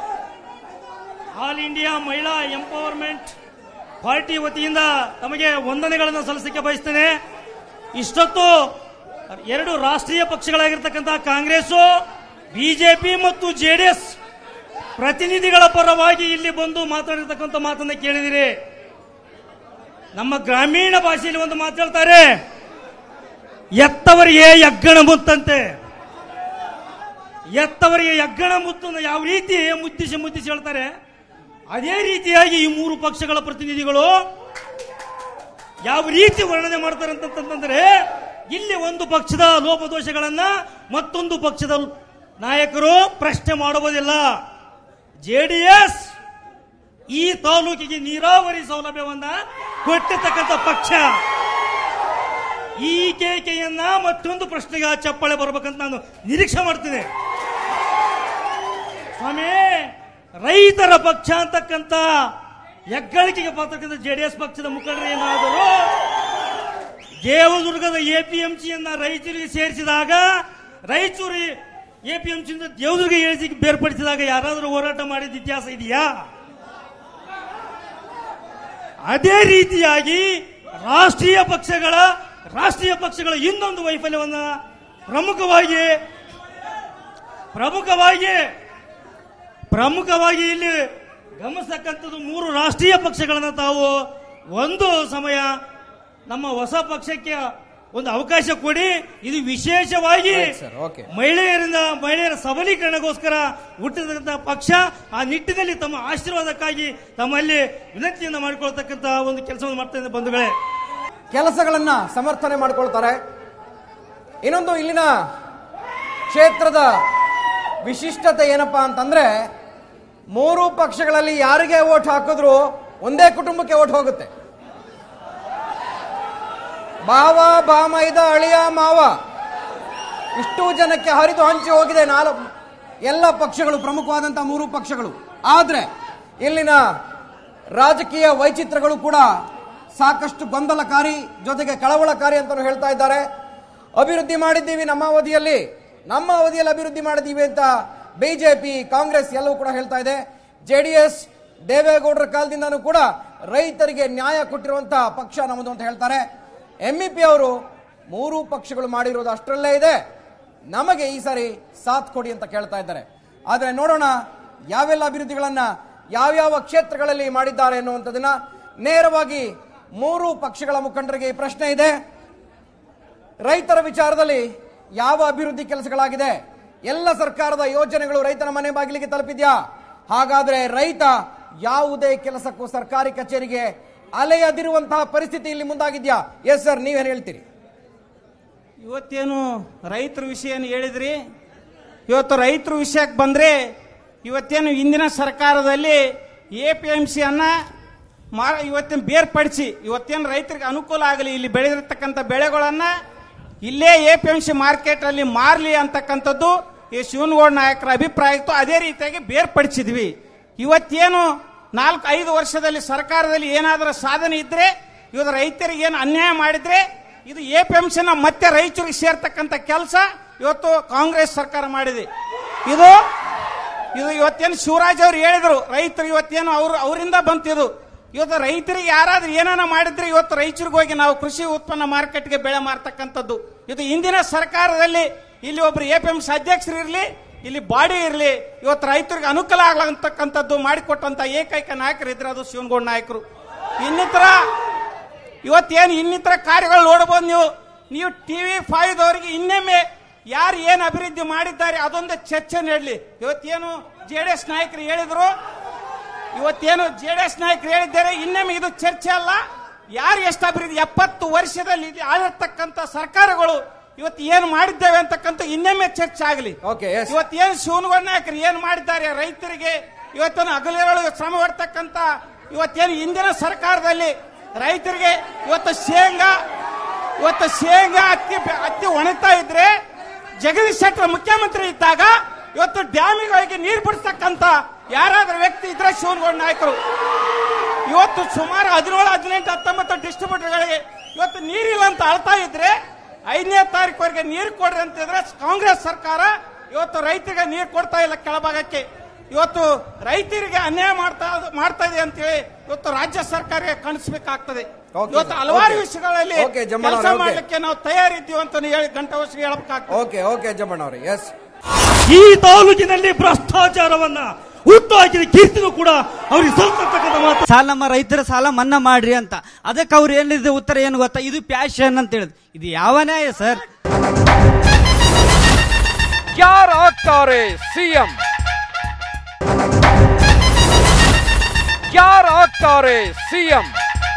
all India Mahila empowerment party ವತಿಯಿಂದ ತಮಗೆ ವಂದನೆಗಳನ್ನು ಸಲ್ಲಿಸಲಿಕ್ಕೆ ಬಯಸ್ತೇನೆ ಇಷ್ಟೊತ್ತು ಎರಡು ರಾಷ್ಟ್ರೀಯ ಪಕ್ಷಗಳಾಗಿರ್ತಕ್ಕಂಥ ಕಾಂಗ್ರೆಸ್ ಬಿಜೆಪಿ ಮತ್ತು ಜೆಡಿಎಸ್ ಪ್ರತಿನಿಧಿಗಳ ಪರವಾಗಿ ಇಲ್ಲಿ ಬಂದು ಮಾತಾಡಿರ್ತಕ್ಕಂಥ ಮಾತನ್ನ ಕೇಳಿದಿರಿ ನಮ್ಮ ಗ್ರಾಮೀಣ ಭಾಷೆಯಲ್ಲಿ ಒಂದು ಮಾತಾಡ್ತಾರೆ ಎತ್ತವರಿಗೆ ಯಗ್ಗಣ ಮುತ್ತಂತೆ ಎತ್ತವರಿಗೆ ಯಗ್ಗಣ ಮುತ್ತು ಯಾವ ರೀತಿ ಮುದ್ದಿಸಿ ಮುದ್ದಿಸಿ ಹೇಳ್ತಾರೆ ಅದೇ ರೀತಿಯಾಗಿ ಈ ಮೂರು ಪಕ್ಷಗಳ ಪ್ರತಿನಿಧಿಗಳು ಯಾವ ರೀತಿ ವರ್ಣನೆ ಮಾಡ್ತಾರೆ ಅಂತಂತಂದ್ರೆ ಇಲ್ಲಿ ಒಂದು ಪಕ್ಷದ ಲೋಪದೋಷಗಳನ್ನ ಮತ್ತೊಂದು ಪಕ್ಷದ ನಾಯಕರು ಪ್ರಶ್ನೆ ಮಾಡುವುದಿಲ್ಲ ಜೆಡಿಎಸ್ ಈ ತಾಲೂಕಿಗೆ ನೀರಾವರಿ ಸೌಲಭ್ಯವನ್ನ ಕೊಟ್ಟಿರ್ತಕ್ಕಂಥ ಪಕ್ಷ ಈ ಕೇಕೆಯನ್ನ ಮತ್ತೊಂದು ಪ್ರಶ್ನೆಗೆ ಚಪ್ಪಾಳೆ ಬರ್ಬೇಕಂತ ನಾನು ನಿರೀಕ್ಷೆ ಮಾಡ್ತೀನಿ ಸ್ವಾಮಿ ರೈತರ ಪಕ್ಷ ಅಂತಕ್ಕಂಥ ಹೆಗ್ಗಳಿಕೆಗೆ ಪಾತ್ರಕ್ಕಂಥ ಜೆಡಿಎಸ್ ಪಕ್ಷದ ಮುಖಂಡರು ಏನಾದರೂ ದೇವದುರ್ಗದ ಎಪಿಎಂಸಿಯನ್ನ ರೈತರಿಗೆ ಸೇರಿಸಿದಾಗ ರಾಯಚೂರು ಎಪಿಎಂಸಿಯಿಂದ ದೇವದುರ್ಗ ಏಳಿಸಿ ಬೇರ್ಪಡಿಸಿದಾಗ ಯಾರಾದರೂ ಹೋರಾಟ ಮಾಡಿದ ಇತಿಹಾಸ ಇದೆಯಾ ಅದೇ ರೀತಿಯಾಗಿ ರಾಷ್ಟ್ರೀಯ ಪಕ್ಷಗಳ ರಾಷ್ಟ್ರೀಯ ಪಕ್ಷಗಳ ಇನ್ನೊಂದು ವೈಫಲ್ಯವನ್ನ ಪ್ರಮುಖವಾಗಿ ಪ್ರಮುಖವಾಗಿ ಪ್ರಮುಖವಾಗಿ ಇಲ್ಲಿ ಗಮನಿಸತಕ್ಕಂಥದ್ದು ಮೂರು ರಾಷ್ಟ್ರೀಯ ಪಕ್ಷಗಳನ್ನ ತಾವು ಒಂದು ಸಮಯ ನಮ್ಮ ಹೊಸ ಪಕ್ಷಕ್ಕೆ ಒಂದು ಅವಕಾಶ ಕೊಡಿ ಇದು ವಿಶೇಷವಾಗಿ Right, sir. Okay. ಮಹಿಳೆಯರಿಂದ ಮಹಿಳೆಯರ ಸಬಲೀಕರಣಗೋಸ್ಕರ ಹುಟ್ಟಿದಂತಹ ಪಕ್ಷ ಆ ನಿಟ್ಟಿನಲ್ಲಿ ತಮ್ಮ ಆಶೀರ್ವಾದಕ್ಕಾಗಿ ತಮ್ಮಲ್ಲಿ ವಿನಂತಿಯನ್ನು ಮಾಡಿಕೊಳ್ತಕ್ಕಂಥ ಒಂದು ಕೆಲಸವನ್ನು ಮಾಡ್ತಾ ಇದ್ದಾರೆ ಬಂಧುಗಳೇ ಕೆಲಸಗಳನ್ನ ಸಮರ್ಥನೆ ಮಾಡ್ಕೊಳ್ತಾರೆ ಇನ್ನೊಂದು ಇಲ್ಲಿನ ಕ್ಷೇತ್ರದ ವಿಶಿಷ್ಟತೆ ಏನಪ್ಪಾ ಅಂತಂದ್ರೆ ಮೂರು ಪಕ್ಷಗಳಲ್ಲಿ ಯಾರಿಗೆ ಓಟ್ ಹಾಕಿದ್ರು ಒಂದೇ ಕುಟುಂಬಕ್ಕೆ ಓಟ್ ಹೋಗುತ್ತೆ ಬಾವ ಬಾಮೈದ ಅಳಿಯ ಮಾವ ಇಷ್ಟು ಜನಕ್ಕೆ ಹರಿದು ಹಂಚಿ ಹೋಗಿದೆ ನಾಲ್ಕು ಎಲ್ಲ ಪಕ್ಷಗಳು ಪ್ರಮುಖವಾದಂತಹ ಮೂರು ಪಕ್ಷಗಳು ಆದ್ರೆ ಇಲ್ಲಿನ ರಾಜಕೀಯ ವೈಚಿತ್ರಗಳು ಕೂಡ ಸಾಕಷ್ಟು ಗೊಂದಲಕಾರಿ ಜೊತೆಗೆ ಕಳವಳಕಾರಿ ಅಂತಾನು ಹೇಳ್ತಾ ಇದ್ದಾರೆ ಅಭಿವೃದ್ಧಿ ಮಾಡಿದ್ದೀವಿ ನಮ್ಮ ಅವಧಿಯಲ್ಲಿ ನಮ್ಮ ಅವಧಿಯಲ್ಲಿ ಅಭಿವೃದ್ಧಿ ಮಾಡಿದ್ದೀವಿ ಅಂತ ಬಿಜೆಪಿ ಕಾಂಗ್ರೆಸ್ ಎಲ್ಲವೂ ಕೂಡ ಹೇಳ್ತಾ ಇದೆ ಜೆಡಿಎಸ್ ದೇವೇಗೌಡರ ಕಾಲದಿಂದನೂ ಕೂಡ ರೈತರಿಗೆ ನ್ಯಾಯ ಕೊಟ್ಟಿರುವಂತಹ ಪಕ್ಷ ನಮ್ಮದು ಅಂತ ಹೇಳ್ತಾರೆ ಎಂಇಪಿ ಅವರು ಮೂರು ಪಕ್ಷಗಳು ಮಾಡಿರೋದು ಅಷ್ಟರಲ್ಲೇ ಇದೆ ನಮಗೆ ಈ ಸಾರಿ ಸಾಥ್ ಕೊಡಿ ಅಂತ ಕೇಳ್ತಾ ಇದ್ದಾರೆ ಆದ್ರೆ ನೋಡೋಣ ಯಾವೆಲ್ಲ ಅಭಿವೃದ್ಧಿಗಳನ್ನ ಯಾವ್ಯಾವ ಕ್ಷೇತ್ರಗಳಲ್ಲಿ ಮಾಡಿದ್ದಾರೆ ಎನ್ನುವಂಥದ್ದನ್ನ ನೇರವಾಗಿ ಮೂರು ಪಕ್ಷಗಳ ಮುಖಂಡರಿಗೆ ಈ ಪ್ರಶ್ನೆ ಇದೆ ರೈತರ ವಿಚಾರದಲ್ಲಿ ಯಾವ ಅಭಿವೃದ್ಧಿ ಕೆಲಸಗಳಾಗಿದೆ ಎಲ್ಲ ಸರ್ಕಾರದ ಯೋಜನೆಗಳು ರೈತನ ಮನೆ ಬಾಗಿಲಿಗೆ ತಲುಪಿದ್ಯಾ ಹಾಗಾದ್ರೆ ರೈತ ಯಾವುದೇ ಕೆಲಸಕ್ಕೂ ಸರ್ಕಾರಿ ಕಚೇರಿಗೆ ಅಲೆಯದಿರುವಂತಹ ಪರಿಸ್ಥಿತಿ ಇಲ್ಲಿ ಮುಂದಾಗಿದ್ಯಾ ಎಸ್ ಸರ್ ನೀವೇನು ಹೇಳ್ತೀರಿ ಇವತ್ತೇನು ರೈತರ ವಿಷಯ ಏನು ಹೇಳಿದ್ರಿ ಇವತ್ತು ರೈತರ ವಿಷಯಕ್ಕೆ ಬಂದ್ರೆ ಇವತ್ತೇನು ಇಂದಿನ ಸರ್ಕಾರದಲ್ಲಿ ಎ ಪಿ ಎಂ ಸಿಯನ್ನ ಮಾರ ಇವತ್ತೇನು ಬೇರ್ಪಡಿಸಿ ಇವತ್ತೇನು ರೈತರಿಗೆ ಅನುಕೂಲ ಆಗಲಿ ಇಲ್ಲಿ ಬೆಳೆದಿರ್ತಕ್ಕಂಥ ಬೆಳೆಗಳನ್ನ ಇಲ್ಲೇ A P M C market ಅಲ್ಲಿ ಮಾರ್ಲಿ ಅಂತಕ್ಕಂಥದ್ದು ಈ ಶಿವನಗೌಡ ನಾಯಕರ ಅಭಿಪ್ರಾಯ ಇತ್ತು ಅದೇ ರೀತಿಯಾಗಿ ಬೇರ್ಪಡಿಸಿದ್ವಿ ಇವತ್ತೇನು ನಾಲ್ಕು ಐದು ವರ್ಷದಲ್ಲಿ ಸರ್ಕಾರದಲ್ಲಿ ಏನಾದರೂ ಸಾಧನೆ ಇದ್ರೆ ಇವತ್ತು ರೈತರಿಗೆ ಏನು ಅನ್ಯಾಯ ಮಾಡಿದ್ರೆ ಇದು ಎ ಪಿ ಎಂ ಸಿನ ಮತ್ತೆ ರೈತರಿಗೆ ಸೇರ್ತಕ್ಕಂಥ ಕೆಲಸ ಇವತ್ತು ಕಾಂಗ್ರೆಸ್ ಸರ್ಕಾರ ಮಾಡಿದೆ ಇದು ಇದು ಇವತ್ತೇನು ಶಿವರಾಜ್ ಅವರು ಹೇಳಿದ್ರು ರೈತರು ಇವತ್ತೇನು ಅವ್ರು ಅವರಿಂದ ಬಂತಿದು ಇವತ್ತು ರೈತರಿಗೆ ಯಾರಾದ್ರೂ ಏನಾನ ಮಾಡಿದ್ರೆ ಇವತ್ತು ರೈತರಿಗೆ ಹೋಗಿ ನಾವು ಕೃಷಿ ಉತ್ಪನ್ನ ಮಾರ್ಕೆಟ್ಗೆ ಬೆಳೆ ಮಾರ್ತಕ್ಕಂಥದ್ದು ಇದು ಹಿಂದಿನ ಸರ್ಕಾರದಲ್ಲಿ ಇಲ್ಲಿ ಒಬ್ರು ಎ ಪಿ ಎಂ ಸಿ ಅಧ್ಯಕ್ಷರು ಇರಲಿ ಇಲ್ಲಿ ಬಾಡಿ ಇರಲಿ ಇವತ್ತು ರೈತರಿಗೆ ಅನುಕೂಲ ಆಗತಕ್ಕಂಥದ್ದು ಮಾಡಿಕೊಟ್ಟಂತ ಏಕೈಕ ನಾಯಕರು ಇದ್ರೆ ಅದು ಶಿವನಗೌಡ ನಾಯಕರು ಇನ್ನಿತರ ಇವತ್ತೇನು ಇನ್ನಿತರ ಕಾರ್ಯಗಳು ನೋಡಬಹುದು ನೀವು ನೀವು ಟಿವಿ ಫೈವ್ದವರಿಗೆ ಇನ್ನೊಮ್ಮೆ ಯಾರು ಏನು ಅಭಿವೃದ್ಧಿ ಮಾಡಿದ್ದಾರೆ ಅದೊಂದು ಚರ್ಚೆ ನೀಡಲಿ ಇವತ್ತೇನು ಜೆ ಡಿ ಎಸ್ ನಾಯಕರು ಹೇಳಿದ್ರು ಇವತ್ತೇನು ಜೆ ಡಿ ಎಸ್ ನಾಯಕರು ಹೇಳಿದ್ದಾರೆ ಇನ್ನೊಮ್ಮೆ ಇದು ಚರ್ಚೆ ಅಲ್ಲ ಯಾರು ಎಷ್ಟು ಅಭಿವೃದ್ಧಿ ಎಪ್ಪತ್ತು ವರ್ಷದಲ್ಲಿ ಇಲ್ಲಿ ಆಳಿರ್ತಕ್ಕಂಥ ಸರ್ಕಾರಗಳು ಇವತ್ತು ಏನು ಮಾಡಿದ್ದೇವೆ ಅಂತಕ್ಕಂಥ ಇನ್ನೊಮ್ಮೆ ಚರ್ಚೆ ಆಗಲಿ Okay, yes. ಇವತ್ತೇನು ಶಿವನಗೌಡ ನಾಯಕರು ಏನು ಮಾಡಿದ್ದಾರೆ ರೈತರಿಗೆ ಇವತ್ತೇನು ಹಗಲಿರಳು ಶ್ರಮ ಪಡ್ತಕ್ಕಂಥ ಇವತ್ತೇನು ಹಿಂದಿನ ಸರ್ಕಾರದಲ್ಲಿ ರೈತರಿಗೆ ಇವತ್ತು ಶೇಂಗಾ ಇವತ್ತು ಶೇಂಗಾ ಹತ್ತಿ ಹತ್ತಿ ಒಣಗ್ತಾ ಇದ್ರೆ ಜಗದೀಶ್ ಶೆಟ್ಟರ್ ಮುಖ್ಯಮಂತ್ರಿ ಇದ್ದಾಗ ಇವತ್ತು ಡ್ಯಾಮಿಗಳಿಗೆ ನೀರು ಬಿಡಿಸ್ತಕ್ಕಂಥ ಯಾರಾದ್ರೂ ವ್ಯಕ್ತಿ ಇದ್ರೆ ಶಿವನಗೌಡ ನಾಯಕರು ಇವತ್ತು ಸುಮಾರು ಹದಿನೇಳು ಹದಿನೆಂಟು ಹತ್ತೊಂಬತ್ತು ಡಿಸ್ಟ್ರಿಬ್ಯೂಟರ್ಗಳಿಗೆ ಇವತ್ತು ನೀರಿಲ್ಲ ಅಂತ ಅಳ್ತಾ ಇದ್ರೆ ಐದನೇ ತಾರೀಕುವರೆಗೆ ನೀರು ಕೊಡ್ರಿ ಅಂತಿದ್ರೆ ಕಾಂಗ್ರೆಸ್ ಸರ್ಕಾರ ಇವತ್ತು ರೈತರಿಗೆ ನೀರು ಕೊಡ್ತಾ ಇಲ್ಲ ಕೆಳಭಾಗಕ್ಕೆ ಇವತ್ತು ರೈತರಿಗೆ ಅನ್ಯಾಯ ಮಾಡ್ತಾ ಮಾಡ್ತಾ ಇದೆ ಅಂತೇಳಿ ಇವತ್ತು ರಾಜ್ಯ ಸರ್ಕಾರಕ್ಕೆ ಕಾಣಿಸ್ಬೇಕಾಗ್ತದೆ Okay, ಇವತ್ತು sir. ಹಲವಾರು Okay. ವಿಷಯಗಳಲ್ಲಿ Okay, ಜಮ್ಮಣ್ಣ ಕೆಲಸ ಅವರೇ, okay. ಮಾಡ್ಲಿಕ್ಕೆ ನಾವು ತಯಾರಿದ್ದೀವಿ ಅಂತ ಹೇಳಿ ಗಂಟವರ್ಷಿಗೆ ಹೇಳಬೇಕಾಗ್ತದೆ ಓಕೆ ಓಕೆ ಜಮ್ಮಣ್ಣ ಅವ್ರೆ ಎಸ್ ಈ ತಾಲೂಕಿನಲ್ಲಿ ಭ್ರಷ್ಟಾಚಾರವನ್ನ ಹುಟ್ಟುಹಾಕಿದ ಕೀರ್ತಿನೂ ಕೂಡ ಅವ್ರಿಗೆ ಸಲ್ತಕ್ಕಂಥ ಮಾತು ಸಾಲ ನಮ್ಮ ರೈತರ ಸಾಲ ಮನ್ನಾ ಮಾಡ್ರಿ ಅಂತ ಅದಕ್ಕೆ ಅವ್ರು ಏನಿದೆ ಉತ್ತರ ಏನು ಗೊತ್ತಾ ಇದು ಪ್ಯಾಶನ್ ಅಂತ ಹೇಳಿದ್ ಇದು ಯಾವ ನ್ಯಾಯ ಸರ್ ಯಾರಾಗ್ತಾರೆ ಸಿಎಂ ಯಾರಾಗ್ತಾರೆ ಸಿಎಂ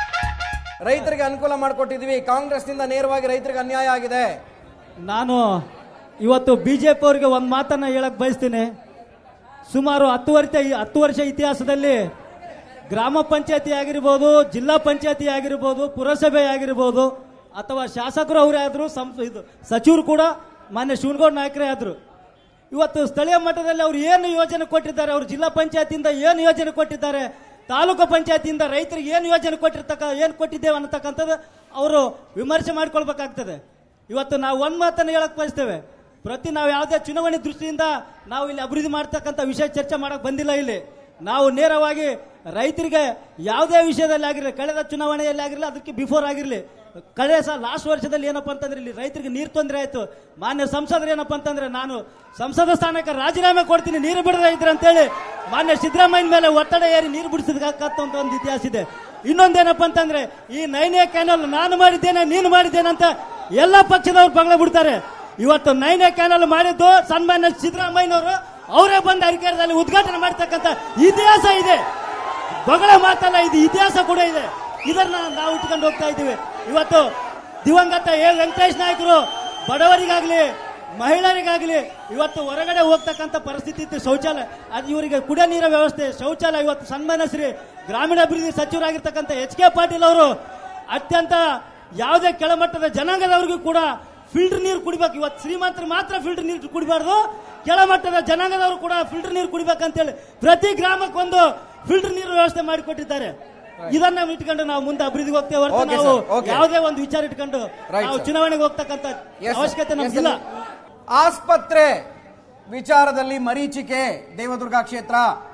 ರೈತರಿಗೆ ಅನುಕೂಲ ಮಾಡಿಕೊಟ್ಟಿದ್ವಿ ಕಾಂಗ್ರೆಸ್ನಿಂದ ನೇರವಾಗಿ ರೈತರಿಗೆ ಅನ್ಯಾಯ ಆಗಿದೆ ನಾನು ಇವತ್ತು ಬಿಜೆಪಿ ಅವರಿಗೆ ಒಂದು ಮಾತನ್ನ ಹೇಳಕ್ ಬಯಸ್ತೀನಿ ಸುಮಾರು ಹತ್ತು ವರ್ಷ ಹತ್ತು ವರ್ಷ ಇತಿಹಾಸದಲ್ಲಿ ಗ್ರಾಮ ಪಂಚಾಯತಿ ಆಗಿರ್ಬೋದು ಜಿಲ್ಲಾ ಪಂಚಾಯತಿ ಆಗಿರ್ಬೋದು ಪುರಸಭೆ ಆಗಿರ್ಬೋದು ಅಥವಾ ಶಾಸಕರು ಅವರೇ ಆದ್ರು ಸಂಸ ಇದು ಸಚಿವರು ಕೂಡ ಮಾನ್ಯ ಶಿವನಗೌಡ ನಾಯಕರೇ ಆದ್ರು ಇವತ್ತು ಸ್ಥಳೀಯ ಮಟ್ಟದಲ್ಲಿ ಅವ್ರು ಏನು ಯೋಜನೆ ಕೊಟ್ಟಿದ್ದಾರೆ ಅವರು ಜಿಲ್ಲಾ ಪಂಚಾಯತಿಯಿಂದ ಏನು ಯೋಜನೆ ಕೊಟ್ಟಿದ್ದಾರೆ ತಾಲೂಕು ಪಂಚಾಯತಿಯಿಂದ ರೈತರಿಗೆ ಏನು ಯೋಜನೆ ಕೊಟ್ಟಿರ್ತಕ್ಕ ಏನು ಕೊಟ್ಟಿದ್ದೇವೆ ಅನ್ನತಕ್ಕಂಥದ್ದು ಅವರು ವಿಮರ್ಶೆ ಮಾಡ್ಕೊಳ್ಬೇಕಾಗ್ತದೆ ಇವತ್ತು ನಾವು ಒಂದ್ ಮಾತನ್ನು ಹೇಳಕ್ ಬಯಸ್ತೇವೆ ಪ್ರತಿ ನಾವು ಯಾವುದೇ ಚುನಾವಣೆ ದೃಷ್ಟಿಯಿಂದ ನಾವು ಇಲ್ಲಿ ಅಭಿವೃದ್ಧಿ ಮಾಡ್ತಕ್ಕಂಥ ವಿಷಯ ಚರ್ಚೆ ಮಾಡಕ್ ಬಂದಿಲ್ಲ ಇಲ್ಲಿ ನಾವು ನೇರವಾಗಿ ರೈತರಿಗೆ ಯಾವುದೇ ವಿಷಯದಲ್ಲಿ ಆಗಿರಲಿ ಕಳೆದ ಚುನಾವಣೆಯಲ್ಲಿ ಆಗಿರಲಿ ಅದಕ್ಕೆ ಬಿಫೋರ್ ಆಗಿರಲಿ ಕಳೆದ ಸಹ ಲಾಸ್ಟ್ ವರ್ಷದಲ್ಲಿ ಏನಪ್ಪ ಅಂತಂದ್ರೆ ಇಲ್ಲಿ ರೈತರಿಗೆ ನೀರು ತೊಂದರೆ ಆಯ್ತು ಮಾನ್ಯ ಸಂಸದರು ಏನಪ್ಪ ಅಂತಂದ್ರೆ ನಾನು ಸಂಸದ ಸ್ಥಾನಕ್ಕೆ ರಾಜೀನಾಮೆ ಕೊಡ್ತೀನಿ ನೀರು ಬಿಡದೇ ಇದ್ರೆ ಅಂತೇಳಿ ಮಾನ್ಯ ಸಿದ್ದರಾಮಯ್ಯ ಮೇಲೆ ಒತ್ತಡ ಏರಿ ನೀರು ಬಿಡಿಸಿದಕ್ಕಂತ ಒಂದು ಇತಿಹಾಸ ಇದೆ ಇನ್ನೊಂದೇನಪ್ಪ ಅಂತಂದ್ರೆ ಈ ನೈನೇ ಕ್ಯಾನಲ್ ನಾನು ಮಾಡಿದ್ದೇನೆ ನೀನು ಮಾಡಿದ್ದೇನೆ ಅಂತ ಎಲ್ಲ ಪಕ್ಷದವ್ರು ಬಗಳ ಬಿಡ್ತಾರೆ ಇವತ್ತು ನೈನೇ ಕ್ಯಾನಲ್ ಮಾಡಿದ್ದು ಸನ್ಮಾನ್ಯ ಸಿದ್ದರಾಮಯ್ಯನವರು ಅವರೇ ಬಂದು ಅಧಿಕಾರದಲ್ಲಿ ಉದ್ಘಾಟನೆ ಮಾಡ್ತಕ್ಕಂಥ ಇತಿಹಾಸ ಇದೆ ಬಗಳ ಮಾತಲ್ಲ ಇದು ಇತಿಹಾಸ ಕೂಡ ಇದೆ ಇದನ್ನ ನಾವು ಇಟ್ಕೊಂಡು ಹೋಗ್ತಾ ಇದ್ದೀವಿ ಇವತ್ತು ದಿವಂಗತ ಎ ವೆಂಕಟೇಶ್ ನಾಯಕರು ಬಡವರಿಗಾಗ್ಲಿ ಮಹಿಳೆಯರಿಗಾಗ್ಲಿ ಇವತ್ತು ಹೊರಗಡೆ ಹೋಗ್ತಕ್ಕಂಥ ಪರಿಸ್ಥಿತಿ ಇತ್ತು ಶೌಚಾಲಯ ಅದು ಇವರಿಗೆ ಕುಡಿಯೋ ನೀರಿನ ವ್ಯವಸ್ಥೆ ಶೌಚಾಲಯ ಇವತ್ತು ಸನ್ಮಾನ ಶ್ರೀ ಗ್ರಾಮೀಣಾಭಿವೃದ್ಧಿ ಸಚಿವರಾಗಿರ್ತಕ್ಕಂಥ ಎಚ್ ಕೆ ಪಾಟೀಲ್ ಅವರು ಅತ್ಯಂತ ಯಾವುದೇ ಕೆಳಮಟ್ಟದ ಜನಾಂಗದವರಿಗೂ ಕೂಡ ಫಿಲ್ಟರ್ ನೀರು ಕುಡಿಬೇಕು ಇವತ್ತು ಶ್ರೀಮಂತರು ಮಾತ್ರ ಫಿಲ್ಟರ್ ನೀರು ಕುಡಿಬಾರ್ದು ಕೆಳಮಟ್ಟದ ಜನಾಂಗದವರು ಕೂಡ ಫಿಲ್ಟರ್ ನೀರು ಕುಡಿಬೇಕಂತೇಳಿ ಪ್ರತಿ ಗ್ರಾಮಕ್ಕೊಂದು ಫಿಲ್ಟರ್ ನೀರು ವ್ಯವಸ್ಥೆ ಮಾಡಿಕೊಟ್ಟಿದ್ದಾರೆ ಇದನ್ನ ಇಟ್ಕೊಂಡು ನಾವು ಮುಂದೆ ಅಭಿವೃದ್ಧಿಗೆ ಹೋಗ್ತೇವೆ ಹೊರತು Okay, ನಾವು sir. Okay. ಯಾವುದೇ ಒಂದು ವಿಚಾರ ಇಟ್ಕೊಂಡು Right, ನಾವು sir. ಚುನಾವಣೆಗೆ ಹೋಗ್ತಕ್ಕಂಥ Yes, sir. ಅವಶ್ಯಕತೆ Yes, ನಮ್ಗಿಲ್ಲ sir. ಆಸ್ಪತ್ರೆ ವಿಚಾರದಲ್ಲಿ ಮರೀಚಿಕೆ ದೇವದುರ್ಗ ಕ್ಷೇತ್ರ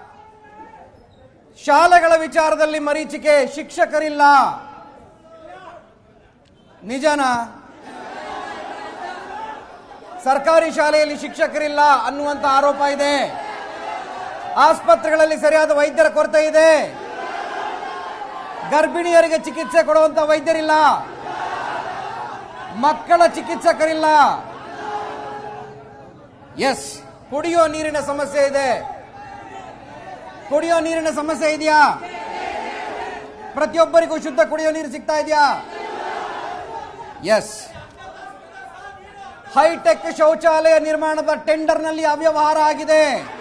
ಶಾಲೆಗಳ ವಿಚಾರದಲ್ಲಿ ಮರೀಚಿಕೆ ಶಿಕ್ಷಕರಿಲ್ಲ ನಿಜನಾ ಸರ್ಕಾರಿ ಶಾಲೆಯಲ್ಲಿ ಶಿಕ್ಷಕರಿಲ್ಲ ಅನ್ನುವಂತ ಆರೋಪ ಇದೆ ಆಸ್ಪತ್ರೆಗಳಲ್ಲಿ ಸರಿಯಾದ ವೈದ್ಯರ ಕೊರತೆ ಇದೆ ಗರ್ಭಿಣಿಯರಿಗೆ ಚಿಕಿತ್ಸೆ ಕೊಡುವಂತ ವೈದ್ಯರಿಲ್ಲ ಮಕ್ಕಳ ಚಿಕಿತ್ಸಕರಿಲ್ಲ ಎಸ್ ಕುಡಿಯೋ ನೀರಿನ ಸಮಸ್ಯೆ ಇದೆ ಕುಡಿಯೋ ನೀರಿನ ಸಮಸ್ಯೆ ಇದೆಯಾ ಪ್ರತಿಯೊಬ್ಬರಿಗೂ ಶುದ್ಧ ಕುಡಿಯೋ ನೀರು ಸಿಗ್ತಾ ಇದೆಯಾ ಎಸ್ ಹೈಟೆಕ್ ಶೌಚಾಲಯ ನಿರ್ಮಾಣದ ಟೆಂಡರ್ನಲ್ಲಿ ಅವ್ಯವಹಾರ ಆಗಿದೆ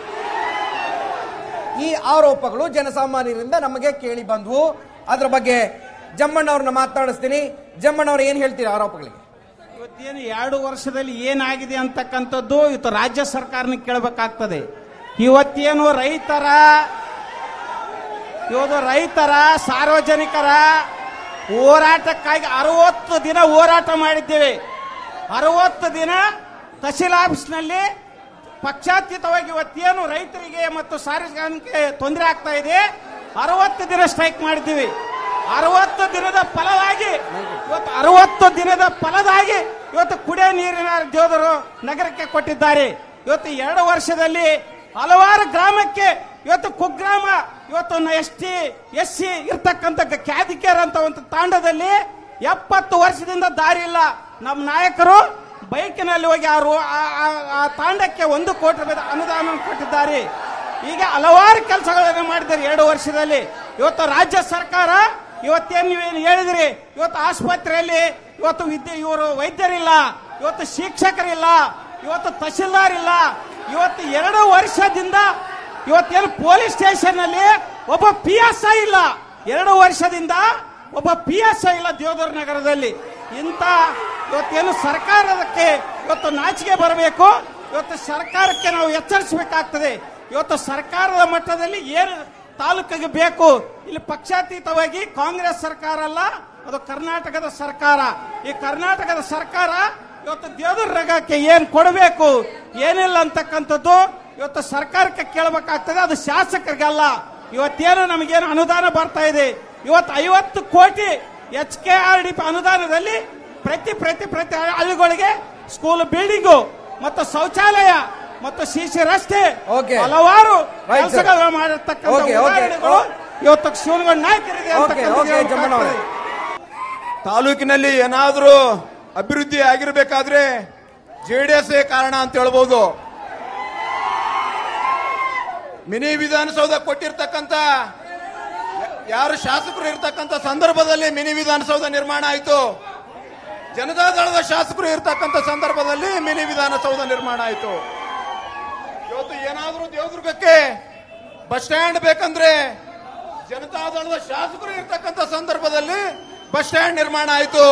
ಈ ಆರೋಪಗಳು ಜನಸಾಮಾನ್ಯರಿಂದ ನಮಗೆ ಕೇಳಿ ಬಂದವು ಅದರ ಬಗ್ಗೆ ಜಮ್ಮಣ್ಣವ್ರನ್ನ ಮಾತನಾಡಿಸ್ತೀನಿ ಜಮ್ಮಣ್ಣವ್ರು ಏನ್ ಹೇಳ್ತೀರಾ ಆರೋಪಗಳಿಗೆ ಇವತ್ತೇನು ಎರಡು ವರ್ಷದಲ್ಲಿ ಏನಾಗಿದೆ ಅಂತಕ್ಕಂಥದ್ದು ಇವತ್ತು ರಾಜ್ಯ ಸರ್ಕಾರನ ಕೇಳಬೇಕಾಗ್ತದೆ ಇವತ್ತೇನು ರೈತರ ಇವತ್ತು ರೈತರ ಸಾರ್ವಜನಿಕರ ಹೋರಾಟಕ್ಕಾಗಿ ಅರವತ್ತು ದಿನ ಹೋರಾಟ ಮಾಡಿದ್ದೇವೆ ಅರವತ್ತು ದಿನ ತಹಶೀಲ್ ಆಫೀಸ್ನಲ್ಲಿ ಪಕ್ಷಾತೀತವಾಗಿ ಇವತ್ತೇನು ರೈತರಿಗೆ ಮತ್ತು ಸಾರ್ವಜನಿಕರಿಗೆ ತೊಂದರೆ ಆಗ್ತಾ ಇದೆ ಅರವತ್ತು ದಿನ ಸ್ಟ್ರೈಕ್ ಮಾಡಿದ್ದೀವಿ ಅರವತ್ತು ದಿನದ ಫಲವಾಗಿ ಇವತ್ತು ಅರವತ್ತು ದಿನದ ಫಲದಾಗಿ ಇವತ್ತು ಕುಡಿಯ ನೀರಿನ ದೇವರು ನಗರಕ್ಕೆ ಕೊಟ್ಟಿದ್ದಾರೆ ಇವತ್ತು ಎರಡು ವರ್ಷದಲ್ಲಿ ಹಲವಾರು ಗ್ರಾಮಕ್ಕೆ ಇವತ್ತು ಕುಗ್ರಾಮ ಇವತ್ತು ಎಸ್ ಟಿ ಎಸ್ ಸಿ ಇರ್ತಕ್ಕಂಥ ಕ್ಯಾದಿಕೇರ್ ಅಂತ ಒಂದು ತಾಂಡದಲ್ಲಿ ಎಪ್ಪತ್ತು ವರ್ಷದಿಂದ ದಾರಿ ಇಲ್ಲ ನಮ್ಮ ನಾಯಕರು ಬೈಕಿನಲ್ಲಿ ಹೋಗಿ ಆ ರೋ- ಆ- ಆ- ಆ ತಾಂಡಕ್ಕೆ ಒಂದು ಕೋಟಿ ರೂಪಾಯಿ ಅನುದಾನ ಕೊಟ್ಟಿದ್ದಾರೆ ಈಗ ಹಲವಾರು ಕೆಲಸಗಳನ್ನು ಮಾಡಿದ್ದಾರೆ ಎರಡು ವರ್ಷದಲ್ಲಿ ಇವತ್ತು ರಾಜ್ಯ ಸರ್ಕಾರ ಇವತ್ತೇನು ನೀವೇನು ಹೇಳಿದ್ರಿ ಇವತ್ತು ಆಸ್ಪತ್ರೆಯಲ್ಲಿ ಇವತ್ತು ವಿದ್ಯೆ ಇವರು ವೈದ್ಯರಿಲ್ಲ ಇವತ್ತು ಶಿಕ್ಷಕರಿಲ್ಲ ಇವತ್ತು ತಹಶೀಲ್ದಾರ್ ಇಲ್ಲ ಇವತ್ತು ಎರಡು ವರ್ಷದಿಂದ ಇವತ್ತೇನು ಪೊಲೀಸ್ ಸ್ಟೇಷನ್ ಅಲ್ಲಿ ಒಬ್ಬ ಪಿ ಎಸ್ ಐ ಇಲ್ಲ ಎರಡು ವರ್ಷದಿಂದ ಒಬ್ಬ ಪಿ ಎಸ್ ಐ ಇಲ್ಲ ದೇವದೂರ್ ನಗರದಲ್ಲಿ ಇಂಥ ಇವತ್ತೇನು ಸರ್ಕಾರಕ್ಕೆ ಇವತ್ತು ನಾಚಿಕೆ ಬರಬೇಕು ಇವತ್ತು ಸರ್ಕಾರಕ್ಕೆ ನಾವು ಎಚ್ಚರಿಸಬೇಕಾಗ್ತದೆ ಇವತ್ತು ಸರ್ಕಾರದ ಮಟ್ಟದಲ್ಲಿ ಏನು ತಾಲೂಕಿಗೆ ಬೇಕು ಇಲ್ಲಿ ಪಕ್ಷಾತೀತವಾಗಿ ಕಾಂಗ್ರೆಸ್ ಸರ್ಕಾರ ಅಲ್ಲ ಅದು ಕರ್ನಾಟಕದ ಸರ್ಕಾರ ಈ ಕರ್ನಾಟಕದ ಸರ್ಕಾರ ಇವತ್ತು ದೇವರ ರಗಕ್ಕೆ ಏನ್ ಕೊಡಬೇಕು ಏನಿಲ್ಲ ಅಂತಕ್ಕಂಥದ್ದು ಇವತ್ತು ಸರ್ಕಾರಕ್ಕೆ ಕೇಳಬೇಕಾಗ್ತದೆ ಅದು ಶಾಸಕರಿಗಲ್ಲ ಇವತ್ತೇನು ನಮಗೇನು ಅನುದಾನ ಬರ್ತಾ ಇದೆ ಇವತ್ತು ಐವತ್ತು ಕೋಟಿ ಎಚ್ ಕೆ ಆರ್ ಡಿ ಅನುದಾನದಲ್ಲಿ ಪ್ರತಿ ಪ್ರತಿ ಪ್ರತಿ ಹಳ್ಳಿಗಳಿಗೆ ಸ್ಕೂಲ್ ಬಿಲ್ಡಿಂಗು ಮತ್ತು ಶೌಚಾಲಯ ಮತ್ತು ಸಿಸಿ ರಸ್ತೆ Okay. ಹಲವಾರು Right, sir. ಕೆಲಸಗಳು ಮಾಡಿರ್ತಕ್ಕಂಥ Okay, okay. ಉದಾಹರಣೆಗಳು ಇವತ್ತು ಶಿವನಗೌಡ ನಾಯಕರಿಗೆ Okay, okay, ಜಮ್ಮಣ್ಣ ಅವರೇ. ತಾಲೂಕಿನಲ್ಲಿ ಏನಾದ್ರೂ ಅಭಿವೃದ್ಧಿ ಆಗಿರ್ಬೇಕಾದ್ರೆ ಜೆಡಿಎಸ್ ಕಾರಣ ಅಂತ ಹೇಳ್ಬೋದು ಮಿನಿ ವಿಧಾನಸೌಧ ಕೊಟ್ಟಿರ್ತಕ್ಕಂಥ ಯಾರು ಶಾಸಕರು ಇರ್ತಕ್ಕಂಥ ಸಂದರ್ಭದಲ್ಲಿ ಮಿನಿ ವಿಧಾನಸೌಧ ನಿರ್ಮಾಣ ಆಯಿತು ಜನತಾದಳದ ಶಾಸಕರು ಇರ್ತಕ್ಕಂಥ ಸಂದರ್ಭದಲ್ಲಿ ಮಿನಿ ವಿಧಾನಸೌಧ ನಿರ್ಮಾಣ ಆಯಿತು ಇವತ್ತು ಏನಾದ್ರೂ ದೇವದುರ್ಗಕ್ಕೆ ಬಸ್ ಸ್ಟ್ಯಾಂಡ್ ಬೇಕಂದ್ರೆ ಜನತಾದಳದ ಶಾಸಕರು ಇರ್ತಕ್ಕಂಥ ಸಂದರ್ಭದಲ್ಲಿ ಬಸ್ ಸ್ಟ್ಯಾಂಡ್ ನಿರ್ಮಾಣ ಆಯಿತು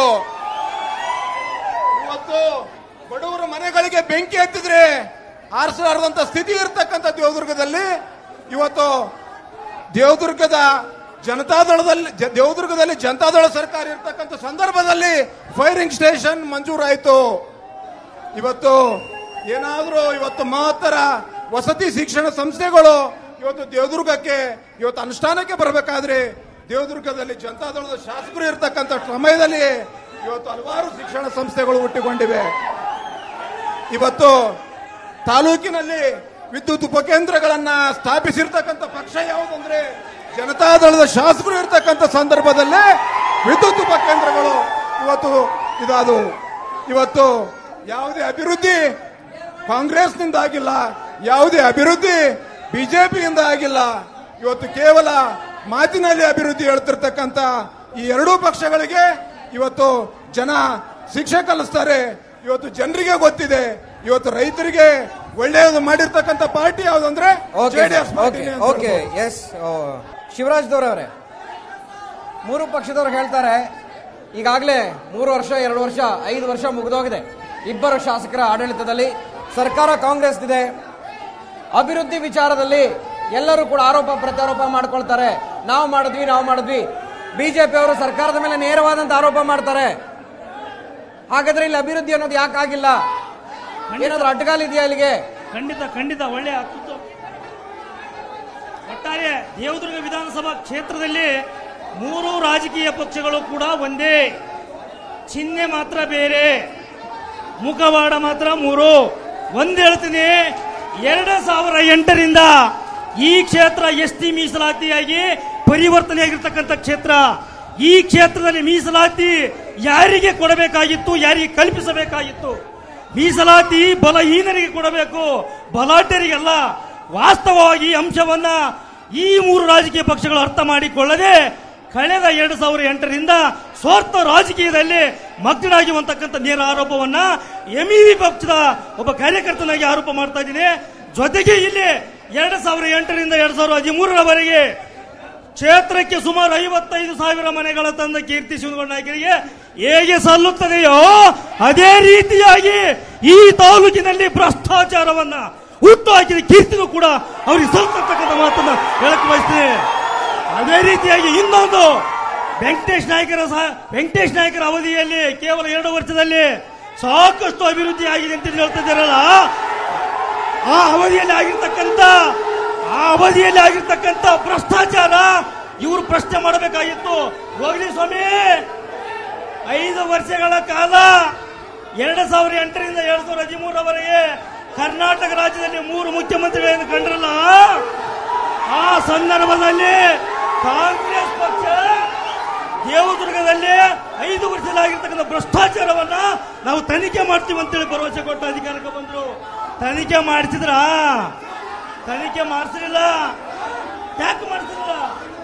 ಇವತ್ತು ಬಡವರ ಮನೆಗಳಿಗೆ ಬೆಂಕಿ ಹತ್ತಿದ್ರೆ ಆರಿಸಲಾರದಂತ ಸ್ಥಿತಿ ಇರ್ತಕ್ಕಂಥ ದೇವದುರ್ಗದಲ್ಲಿ ಇವತ್ತು ದೇವದುರ್ಗದ ಜನತಾದಳದಲ್ಲಿ ಜ- ದೇವದುರ್ಗದಲ್ಲಿ ಜನತಾದಳ ಸರ್ಕಾರ ಇರ್ತಕ್ಕಂಥ ಸಂದರ್ಭದಲ್ಲಿ ಫೈರಿಂಗ್ ಸ್ಟೇಷನ್ ಮಂಜೂರಾಯಿತು ಇವತ್ತು ಏನಾದರೂ ಇವತ್ತು ಮಹತ್ತರ ವಸತಿ ಶಿಕ್ಷಣ ಸಂಸ್ಥೆಗಳು ಇವತ್ತು ದೇವದುರ್ಗಕ್ಕೆ ಇವತ್ತು ಅನುಷ್ಠಾನಕ್ಕೆ ಬರಬೇಕಾದ್ರೆ ದೇವದುರ್ಗದಲ್ಲಿ ಜನತಾದಳದ ಶಾಸಕರು ಇರ್ತಕ್ಕಂಥ ಸಮಯದಲ್ಲಿ ಇವತ್ತು ಹಲವಾರು ಶಿಕ್ಷಣ ಸಂಸ್ಥೆಗಳು ಹುಟ್ಟಿಕೊಂಡಿವೆ ಇವತ್ತು ತಾಲೂಕಿನಲ್ಲಿ ವಿದ್ಯುತ್ ಉಪಕೇಂದ್ರಗಳನ್ನ ಸ್ಥಾಪಿಸಿರ್ತಕ್ಕಂಥ ಪಕ್ಷ ಯಾವುದಂದ್ರೆ ಜನತಾದಳದ ಶಾಸಕರು ಇರ್ತಕ್ಕಂಥ ಸಂದರ್ಭದಲ್ಲೇ ವಿದ್ಯುತ್ ಉಪಕೇಂದ್ರಗಳು ಇವತ್ತು ಇದಾದವು ಇವತ್ತು ಯಾವುದೇ ಅಭಿವೃದ್ಧಿ ಕಾಂಗ್ರೆಸ್ನಿಂದ ಆಗಿಲ್ಲ ಯಾವುದೇ ಅಭಿವೃದ್ಧಿ ಬಿಜೆಪಿಯಿಂದ ಆಗಿಲ್ಲ ಇವತ್ತು ಕೇವಲ ಮಾತಿನಲ್ಲಿ ಅಭಿವೃದ್ಧಿ ಹೇಳ್ತಿರ್ತಕ್ಕಂಥ ಈ ಎರಡೂ ಪಕ್ಷಗಳಿಗೆ ಇವತ್ತು ಜನ ಶಿಕ್ಷೆ ಕಲಿಸ್ತಾರೆ ಇವತ್ತು ಜನರಿಗೆ ಗೊತ್ತಿದೆ ಇವತ್ತು ರೈತರಿಗೆ ಒಳ್ಳೆಯದು ಮಾಡಿರ್ತಕ್ಕಂಥ ಪಾರ್ಟಿ ಯಾವುದಂದ್ರೆ okay JDS okay okay S Shivaraj ದೌರವರೇ ಮೂರು ಪಕ್ಷದವ್ರು ಹೇಳ್ತಾರೆ ಈಗಾಗಲೇ ಮೂರು ವರ್ಷ ಎರಡು ವರ್ಷ ಐದು ವರ್ಷ ಮುಗಿದೋಗಿದೆ ಇಬ್ಬರು ಶಾಸಕರ ಆಡಳಿತದಲ್ಲಿ ಸರ್ಕಾರ ಕಾಂಗ್ರೆಸ್ ಇದೆ ಅಭಿವೃದ್ಧಿ ವಿಚಾರದಲ್ಲಿ ಎಲ್ಲರೂ ಕೂಡ ಆರೋಪ ಪ್ರತ್ಯಾರೋಪ ಮಾಡ್ಕೊಳ್ತಾರೆ ನಾವು ಮಾಡಿದ್ವಿ ನಾವು ಮಾಡಿದ್ವಿ ಬಿಜೆಪಿ ಅವರು ಸರ್ಕಾರದ ಮೇಲೆ ನೇರವಾದಂತ ಆರೋಪ ಮಾಡ್ತಾರೆ ಹಾಗಾದ್ರೆ ಇಲ್ಲಿ ಅಭಿವೃದ್ಧಿ ಅನ್ನೋದು ಯಾಕೆ ಆಗಿಲ್ಲ ಏನಾದ್ರೂ ಅಡ್ಡಗಾಲಿದೆಯಾ ಇಲ್ಲಿಗೆ ಖಂಡಿತ ಖಂಡಿತ ಒಳ್ಳೆ ಅತ್ಯುತ್ತಮ ಒಟ್ಟಾರೆ ದೇವದುರ್ಗ ವಿಧಾನಸಭಾ ಕ್ಷೇತ್ರದಲ್ಲಿ ಮೂರು ರಾಜಕೀಯ ಪಕ್ಷಗಳು ಕೂಡ ಒಂದೇ ಚಿಹ್ನೆ ಮಾತ್ರ ಬೇರೆ ಮುಖವಾಡ ಮಾತ್ರ ಮೂರು ಒಂದ್ ಹೇಳ್ತೀನಿ ಎರಡು ಸಾವಿರ ಎಂಟರಿಂದ ಈ ಕ್ಷೇತ್ರ ಎಸ್ ಟಿ ಮೀಸಲಾತಿಯಾಗಿ ಪರಿವರ್ತನೆಯಾಗಿರ್ತಕ್ಕಂಥ ಕ್ಷೇತ್ರ ಈ ಕ್ಷೇತ್ರದಲ್ಲಿ ಮೀಸಲಾತಿ ಯಾರಿಗೆ ಕೊಡಬೇಕಾಗಿತ್ತು ಯಾರಿಗೆ ಕಲ್ಪಿಸಬೇಕಾಗಿತ್ತು ಮೀಸಲಾತಿ ಬಲಹೀನರಿಗೆ ಕೊಡಬೇಕು ಬಲಾಢ್ಯರಿಗೆಲ್ಲ ವಾಸ್ತವವಾಗಿ ಈ ಅಂಶವನ್ನ ಈ ಮೂರು ರಾಜಕೀಯ ಪಕ್ಷಗಳು ಅರ್ಥ ಮಾಡಿಕೊಳ್ಳದೆ ಕಳೆದ ಎರಡು ಸಾವಿರ ಎಂಟರಿಂದ ಸ್ವಾರ್ಥ ರಾಜಕೀಯದಲ್ಲಿ ಮಗ್ನರಾಗಿರುವಂತಕ್ಕಂಥ ನೇರ ಆರೋಪವನ್ನ ಎಂಇವಿ ಪಕ್ಷದ ಒಬ್ಬ ಕಾರ್ಯಕರ್ತನಾಗಿ ಆರೋಪ ಮಾಡ್ತಾ ಇದ್ದೀನಿ ಜೊತೆಗೆ ಇಲ್ಲಿ ಎರಡು ಸಾವಿರ ಎಂಟರಿಂದ ಎರಡು ಸಾವಿರದ ಹದಿಮೂರರವರೆಗೆ ಕ್ಷೇತ್ರಕ್ಕೆ ಸುಮಾರು ಐವತ್ತೈದು ಸಾವಿರ ಮನೆಗಳ ತಂದ ಕೀರ್ತಿ ಶಿವನಗೌಡ ನಾಯಕರಿಗೆ ಹೇಗೆ ಸಲ್ಲುತ್ತದೆಯೋ ಅದೇ ರೀತಿಯಾಗಿ ಈ ತಾಲೂಕಿನಲ್ಲಿ ಭ್ರಷ್ಟಾಚಾರವನ್ನ ಹುಟ್ಟು ಹಾಕಿದ ಕೀರ್ತಿನೂ ಕೂಡ ಅವರಿಗೆ ಸಲ್ತಕ್ಕಂಥ ಮಾತನ್ನ ಹೇಳಕ್ ಬಯಸ್ತೇನೆ ಅದೇ ರೀತಿಯಾಗಿ ಇನ್ನೊಂದು ವೆಂಕಟೇಶ್ ನಾಯಕರ ಸಹ ವೆಂಕಟೇಶ್ ನಾಯಕರ ಅವಧಿಯಲ್ಲಿ ಕೇವಲ ಎರಡು ವರ್ಷದಲ್ಲಿ ಸಾಕಷ್ಟು ಅಭಿವೃದ್ಧಿ ಆಗಿದೆ ಅಂತ ಹೇಳ್ತಿದ್ದಾರಲ್ಲ ಆ ಅವಧಿಯಲ್ಲಿ ಆಗಿರ್ತಕ್ಕಂಥ ಆ ಅವಧಿಯಲ್ಲಿ ಆಗಿರ್ತಕ್ಕಂಥ ಭ್ರಷ್ಟಾಚಾರ ಇವರು ಪ್ರಶ್ನೆ ಮಾಡಬೇಕಾಗಿತ್ತು ಹೋಗ್ಲಿ ಸ್ವಾಮಿ ಐದು ವರ್ಷಗಳ ಕಾಲ ಎರಡು ಸಾವಿರದ ಎಂಟರಿಂದ ಎರಡು ಸಾವಿರದ ಹದಿಮೂರರವರೆಗೆ ಕರ್ನಾಟಕ ರಾಜ್ಯದಲ್ಲಿ ಮೂರು ಮುಖ್ಯಮಂತ್ರಿಗಳನ್ನು ಕಂಡ್ರಲ್ಲ ಆ ಸಂದರ್ಭದಲ್ಲಿ ಕಾಂಗ್ರೆಸ್ ಪಕ್ಷ ದೇವದುರ್ಗದಲ್ಲಿ ಐದು ವರ್ಷದಲ್ಲಾಗಿರ್ತಕ್ಕಂಥ ಭ್ರಷ್ಟಾಚಾರವನ್ನ ನಾವು ತನಿಖೆ ಮಾಡ್ತೀವಿ ಅಂತೇಳಿ ಭರವಸೆ ಕೊಟ್ಟು ಅಧಿಕಾರಕ್ಕೆ ಬಂದ್ರು ತನಿಖೆ ಮಾಡಿಸಿದ್ರ ತನಿಖೆ ಮಾಡಿಸಲಿಲ್ಲ ಯಾಕೆ ಮಾಡಿಸಲಿಲ್ಲ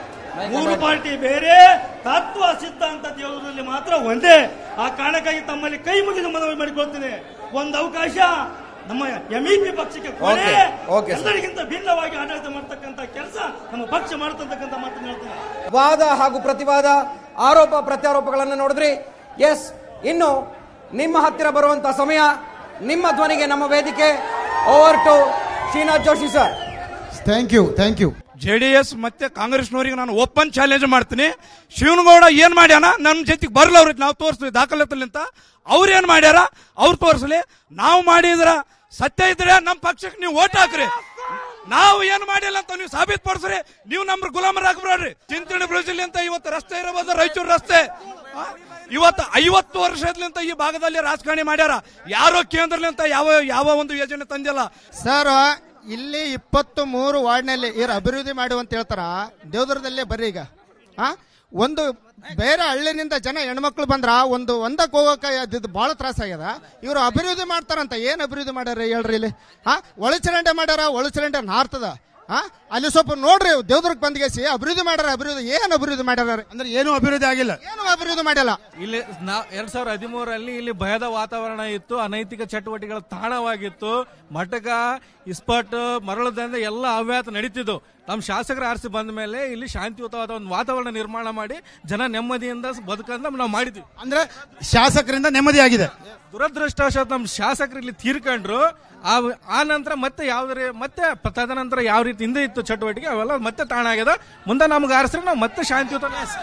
ಮೂರು ಪಾರ್ಟಿ ಬೇರೆ ತತ್ವ ಸಿದ್ಧಾಂತ ದೇವರಲ್ಲಿ ಮಾತ್ರ ಒಂದೇ ಆ ಕಾರಣಕ್ಕಾಗಿ ತಮ್ಮಲ್ಲಿ ಕೈ ಮುಗಿದು ಮನವಿ ಮಾಡಿಕೊಳ್ತೀನಿ ಒಂದು ಅವಕಾಶ ನಮ್ಮ ಎಂಇಪಿ ಪಕ್ಷಕ್ಕೆ ಕೊನೆ Okay, okay, sir. ಎಲ್ಲರಿಗಿಂತ ಭಿನ್ನವಾಗಿ ಆಡಳಿತ ಮಾಡ್ತಕ್ಕಂಥ ಕೆಲಸ ನಮ್ಮ ಪಕ್ಷ ಮಾಡ್ತಕ್ಕಂಥ ಮಾತನ್ನು ಹೇಳ್ತೀನಿ ವಾದ ಹಾಗೂ ಪ್ರತಿವಾದ ಆರೋಪ ಪ್ರತ್ಯಾರೋಪಗಳನ್ನು ನೋಡಿದ್ರಿ ಎಸ್ ಇನ್ನು ನಿಮ್ಮ ಹತ್ತಿರ ಬರುವಂತ ಸಮಯ ನಿಮ್ಮ ಧ್ವನಿಗೆ ನಮ್ಮ ವೇದಿಕೆ over to Srinath Joshi sir thank you thank you J D S ಮತ್ತೆ ಕಾಂಗ್ರೆಸ್ನವರಿಗೆ ನಾನು ಓಪನ್ ಚಾಲೆಂಜ್ ಮಾಡ್ತೀನಿ ಶಿವನಗೌಡ ಏನ್ ಮಾಡ್ಯಾನ ನಮ್ಮ ಜೊತೆಗೆ ಬರಲ್ಲ ಅವ್ರಿಗೆ ನಾವು ತೋರಿಸ್ತೀವಿ ದಾಖಲಾತಿಲಿ ಅಂತ ಅವ್ರು ಏನ್ ಮಾಡ್ಯಾರ ಅವ್ರು ತೋರಿಸ್ಲಿ ನಾವು ಮಾಡಿದ್ರ ಸತ್ಯ ಇದ್ರೆ ನಮ್ಮ ಪಕ್ಷಕ್ಕೆ ನೀವು ಓಟ್ ಹಾಕ್ರಿ ನಾವು ಏನ್ ಮಾಡಿಲ್ಲ ಅಂತ ನೀವು ಸಾಬೀತು ಪಡಿಸ್ರಿ ನೀವು ನಮ್ಮ ಗುಲಾಮರ ಹಾಕ್ಬಿಡ್ರಿ ಚಿಂತನೆ ಬ್ರಿಡ್ಜ್ ಅಂತ ಇವತ್ತು ರಸ್ತೆ ಇರಬಹುದು ರಾಯಚೂರು ರಸ್ತೆ ಆ? ಇವತ್ತು ಐವತ್ತು ವರ್ಷದಿಂದ ಈ ಭಾಗದಲ್ಲಿ ರಾಜಕಾರಣಿ ಮಾಡ್ಯಾರ ಯಾರೋ ಕೇಂದ್ರಲಿಂತ ಯಾವ ಯಾವ ಒಂದು ಯೋಜನೆ ತಂದಿಲ್ಲ ಸರ್ ಇಲ್ಲಿ ಇಪ್ಪತ್ತು ಮೂರು ವಾರ್ಡ್ನಲ್ಲಿ ಇವ್ರು ಅಭಿವೃದ್ಧಿ ಮಾಡು ಅಂತ ಹೇಳ್ತಾರ ದೇವದುರ್ಗದಲ್ಲೇ ಬರ್ರಿ ಈಗ ಆ ಒಂದು ಬೇರೆ ಹಳ್ಳಿನಿಂದ ಜನ ಹೆಣ್ಮಕ್ಳು ಬಂದ್ರ ಒಂದು ಒಂದಕ್ಕೆ ಹೋಗಕ್ಕೆ ಅದು ಬಹಳ ತ್ರಾಸ ಆಗ್ಯದ ಇವರು ಅಭಿವೃದ್ಧಿ ಮಾಡ್ತಾರಂತ ಏನ್ ಅಭಿವೃದ್ಧಿ ಮಾಡ್ಯಾರ ಹೇಳ್ರಿ ಇಲ್ಲಿ ಆ ಒಳಚರಂಡೆ ಮಾಡ್ಯಾರ ಒಳಚರಂಡೆ ನಾರ್ತದ ಆ ಅಲ್ಲಿ ಸ್ವಲ್ಪ ನೋಡ್ರಿ ದೇವದುರ್ಗ ಬಂದ್ಗೆಸಿ ಅಭಿವೃದ್ಧಿ ಮಾಡ್ಯಾರ ಅಭಿವೃದ್ಧಿ ಏನ್ ಅಭಿವೃದ್ಧಿ ಮಾಡ್ಯಾರ ಅಂದ್ರೆ ಏನು ಅಭಿವೃದ್ಧಿ ಆಗಿಲ್ಲ ಏನು ಅಭಿವೃದ್ಧಿ ಮಾಡಿಲ್ಲ ಇಲ್ಲಿ ನಾವು ಎರಡ್ ಸಾವಿರದ ಹದಿಮೂರರಲ್ಲಿ ಇಲ್ಲಿ ಭಯದ ವಾತಾವರಣ ಇತ್ತು ಅನೈತಿಕ ಚಟುವಟಿಕೆಗಳ ತಾಣವಾಗಿತ್ತು ಮಟಕ ಇಸ್ಪಾಟ್ ಮರಳದಿಂದ ಎಲ್ಲ ಅವ್ಯಾತ ನಡೀತಿದ್ದು ನಮ್ಮ ಶಾಸಕರ ಆರಿಸಿ ಬಂದ ಮೇಲೆ ಇಲ್ಲಿ ಶಾಂತಿಯುತವಾದ ಒಂದು ವಾತಾವರಣ ನಿರ್ಮಾಣ ಮಾಡಿ ಜನ ನೆಮ್ಮದಿಯಿಂದ ಬದುಕಂತ ನಾವು ಮಾಡಿದ್ವಿ ಅಂದ್ರೆ ಶಾಸಕರಿಂದ ನೆಮ್ಮದಿ ಆಗಿದೆ ದುರದೃಷ್ಟವಶಾತ್ ನಮ್ಮ ಶಾಸಕರು ಇಲ್ಲಿ ತೀರ್ಕೊಂಡ್ರು ಆ ಆ ನಂತರ ಮತ್ತೆ ಯಾವ್ದಾರ ಮತ್ತೆ ತದನಂತರ ಯಾವ ರೀತಿ ಹಿಂದೆ ಇತ್ತು ಚಟುವಟಿಕೆ ಅವೆಲ್ಲ ಮತ್ತೆ ತಾಣ ಆಗ್ಯದ ಮುಂದೆ ನಮ್ಗೆ ಆರಿಸ್ರೆ ನಾವು ಮತ್ತೆ ಶಾಂತಿಯುತ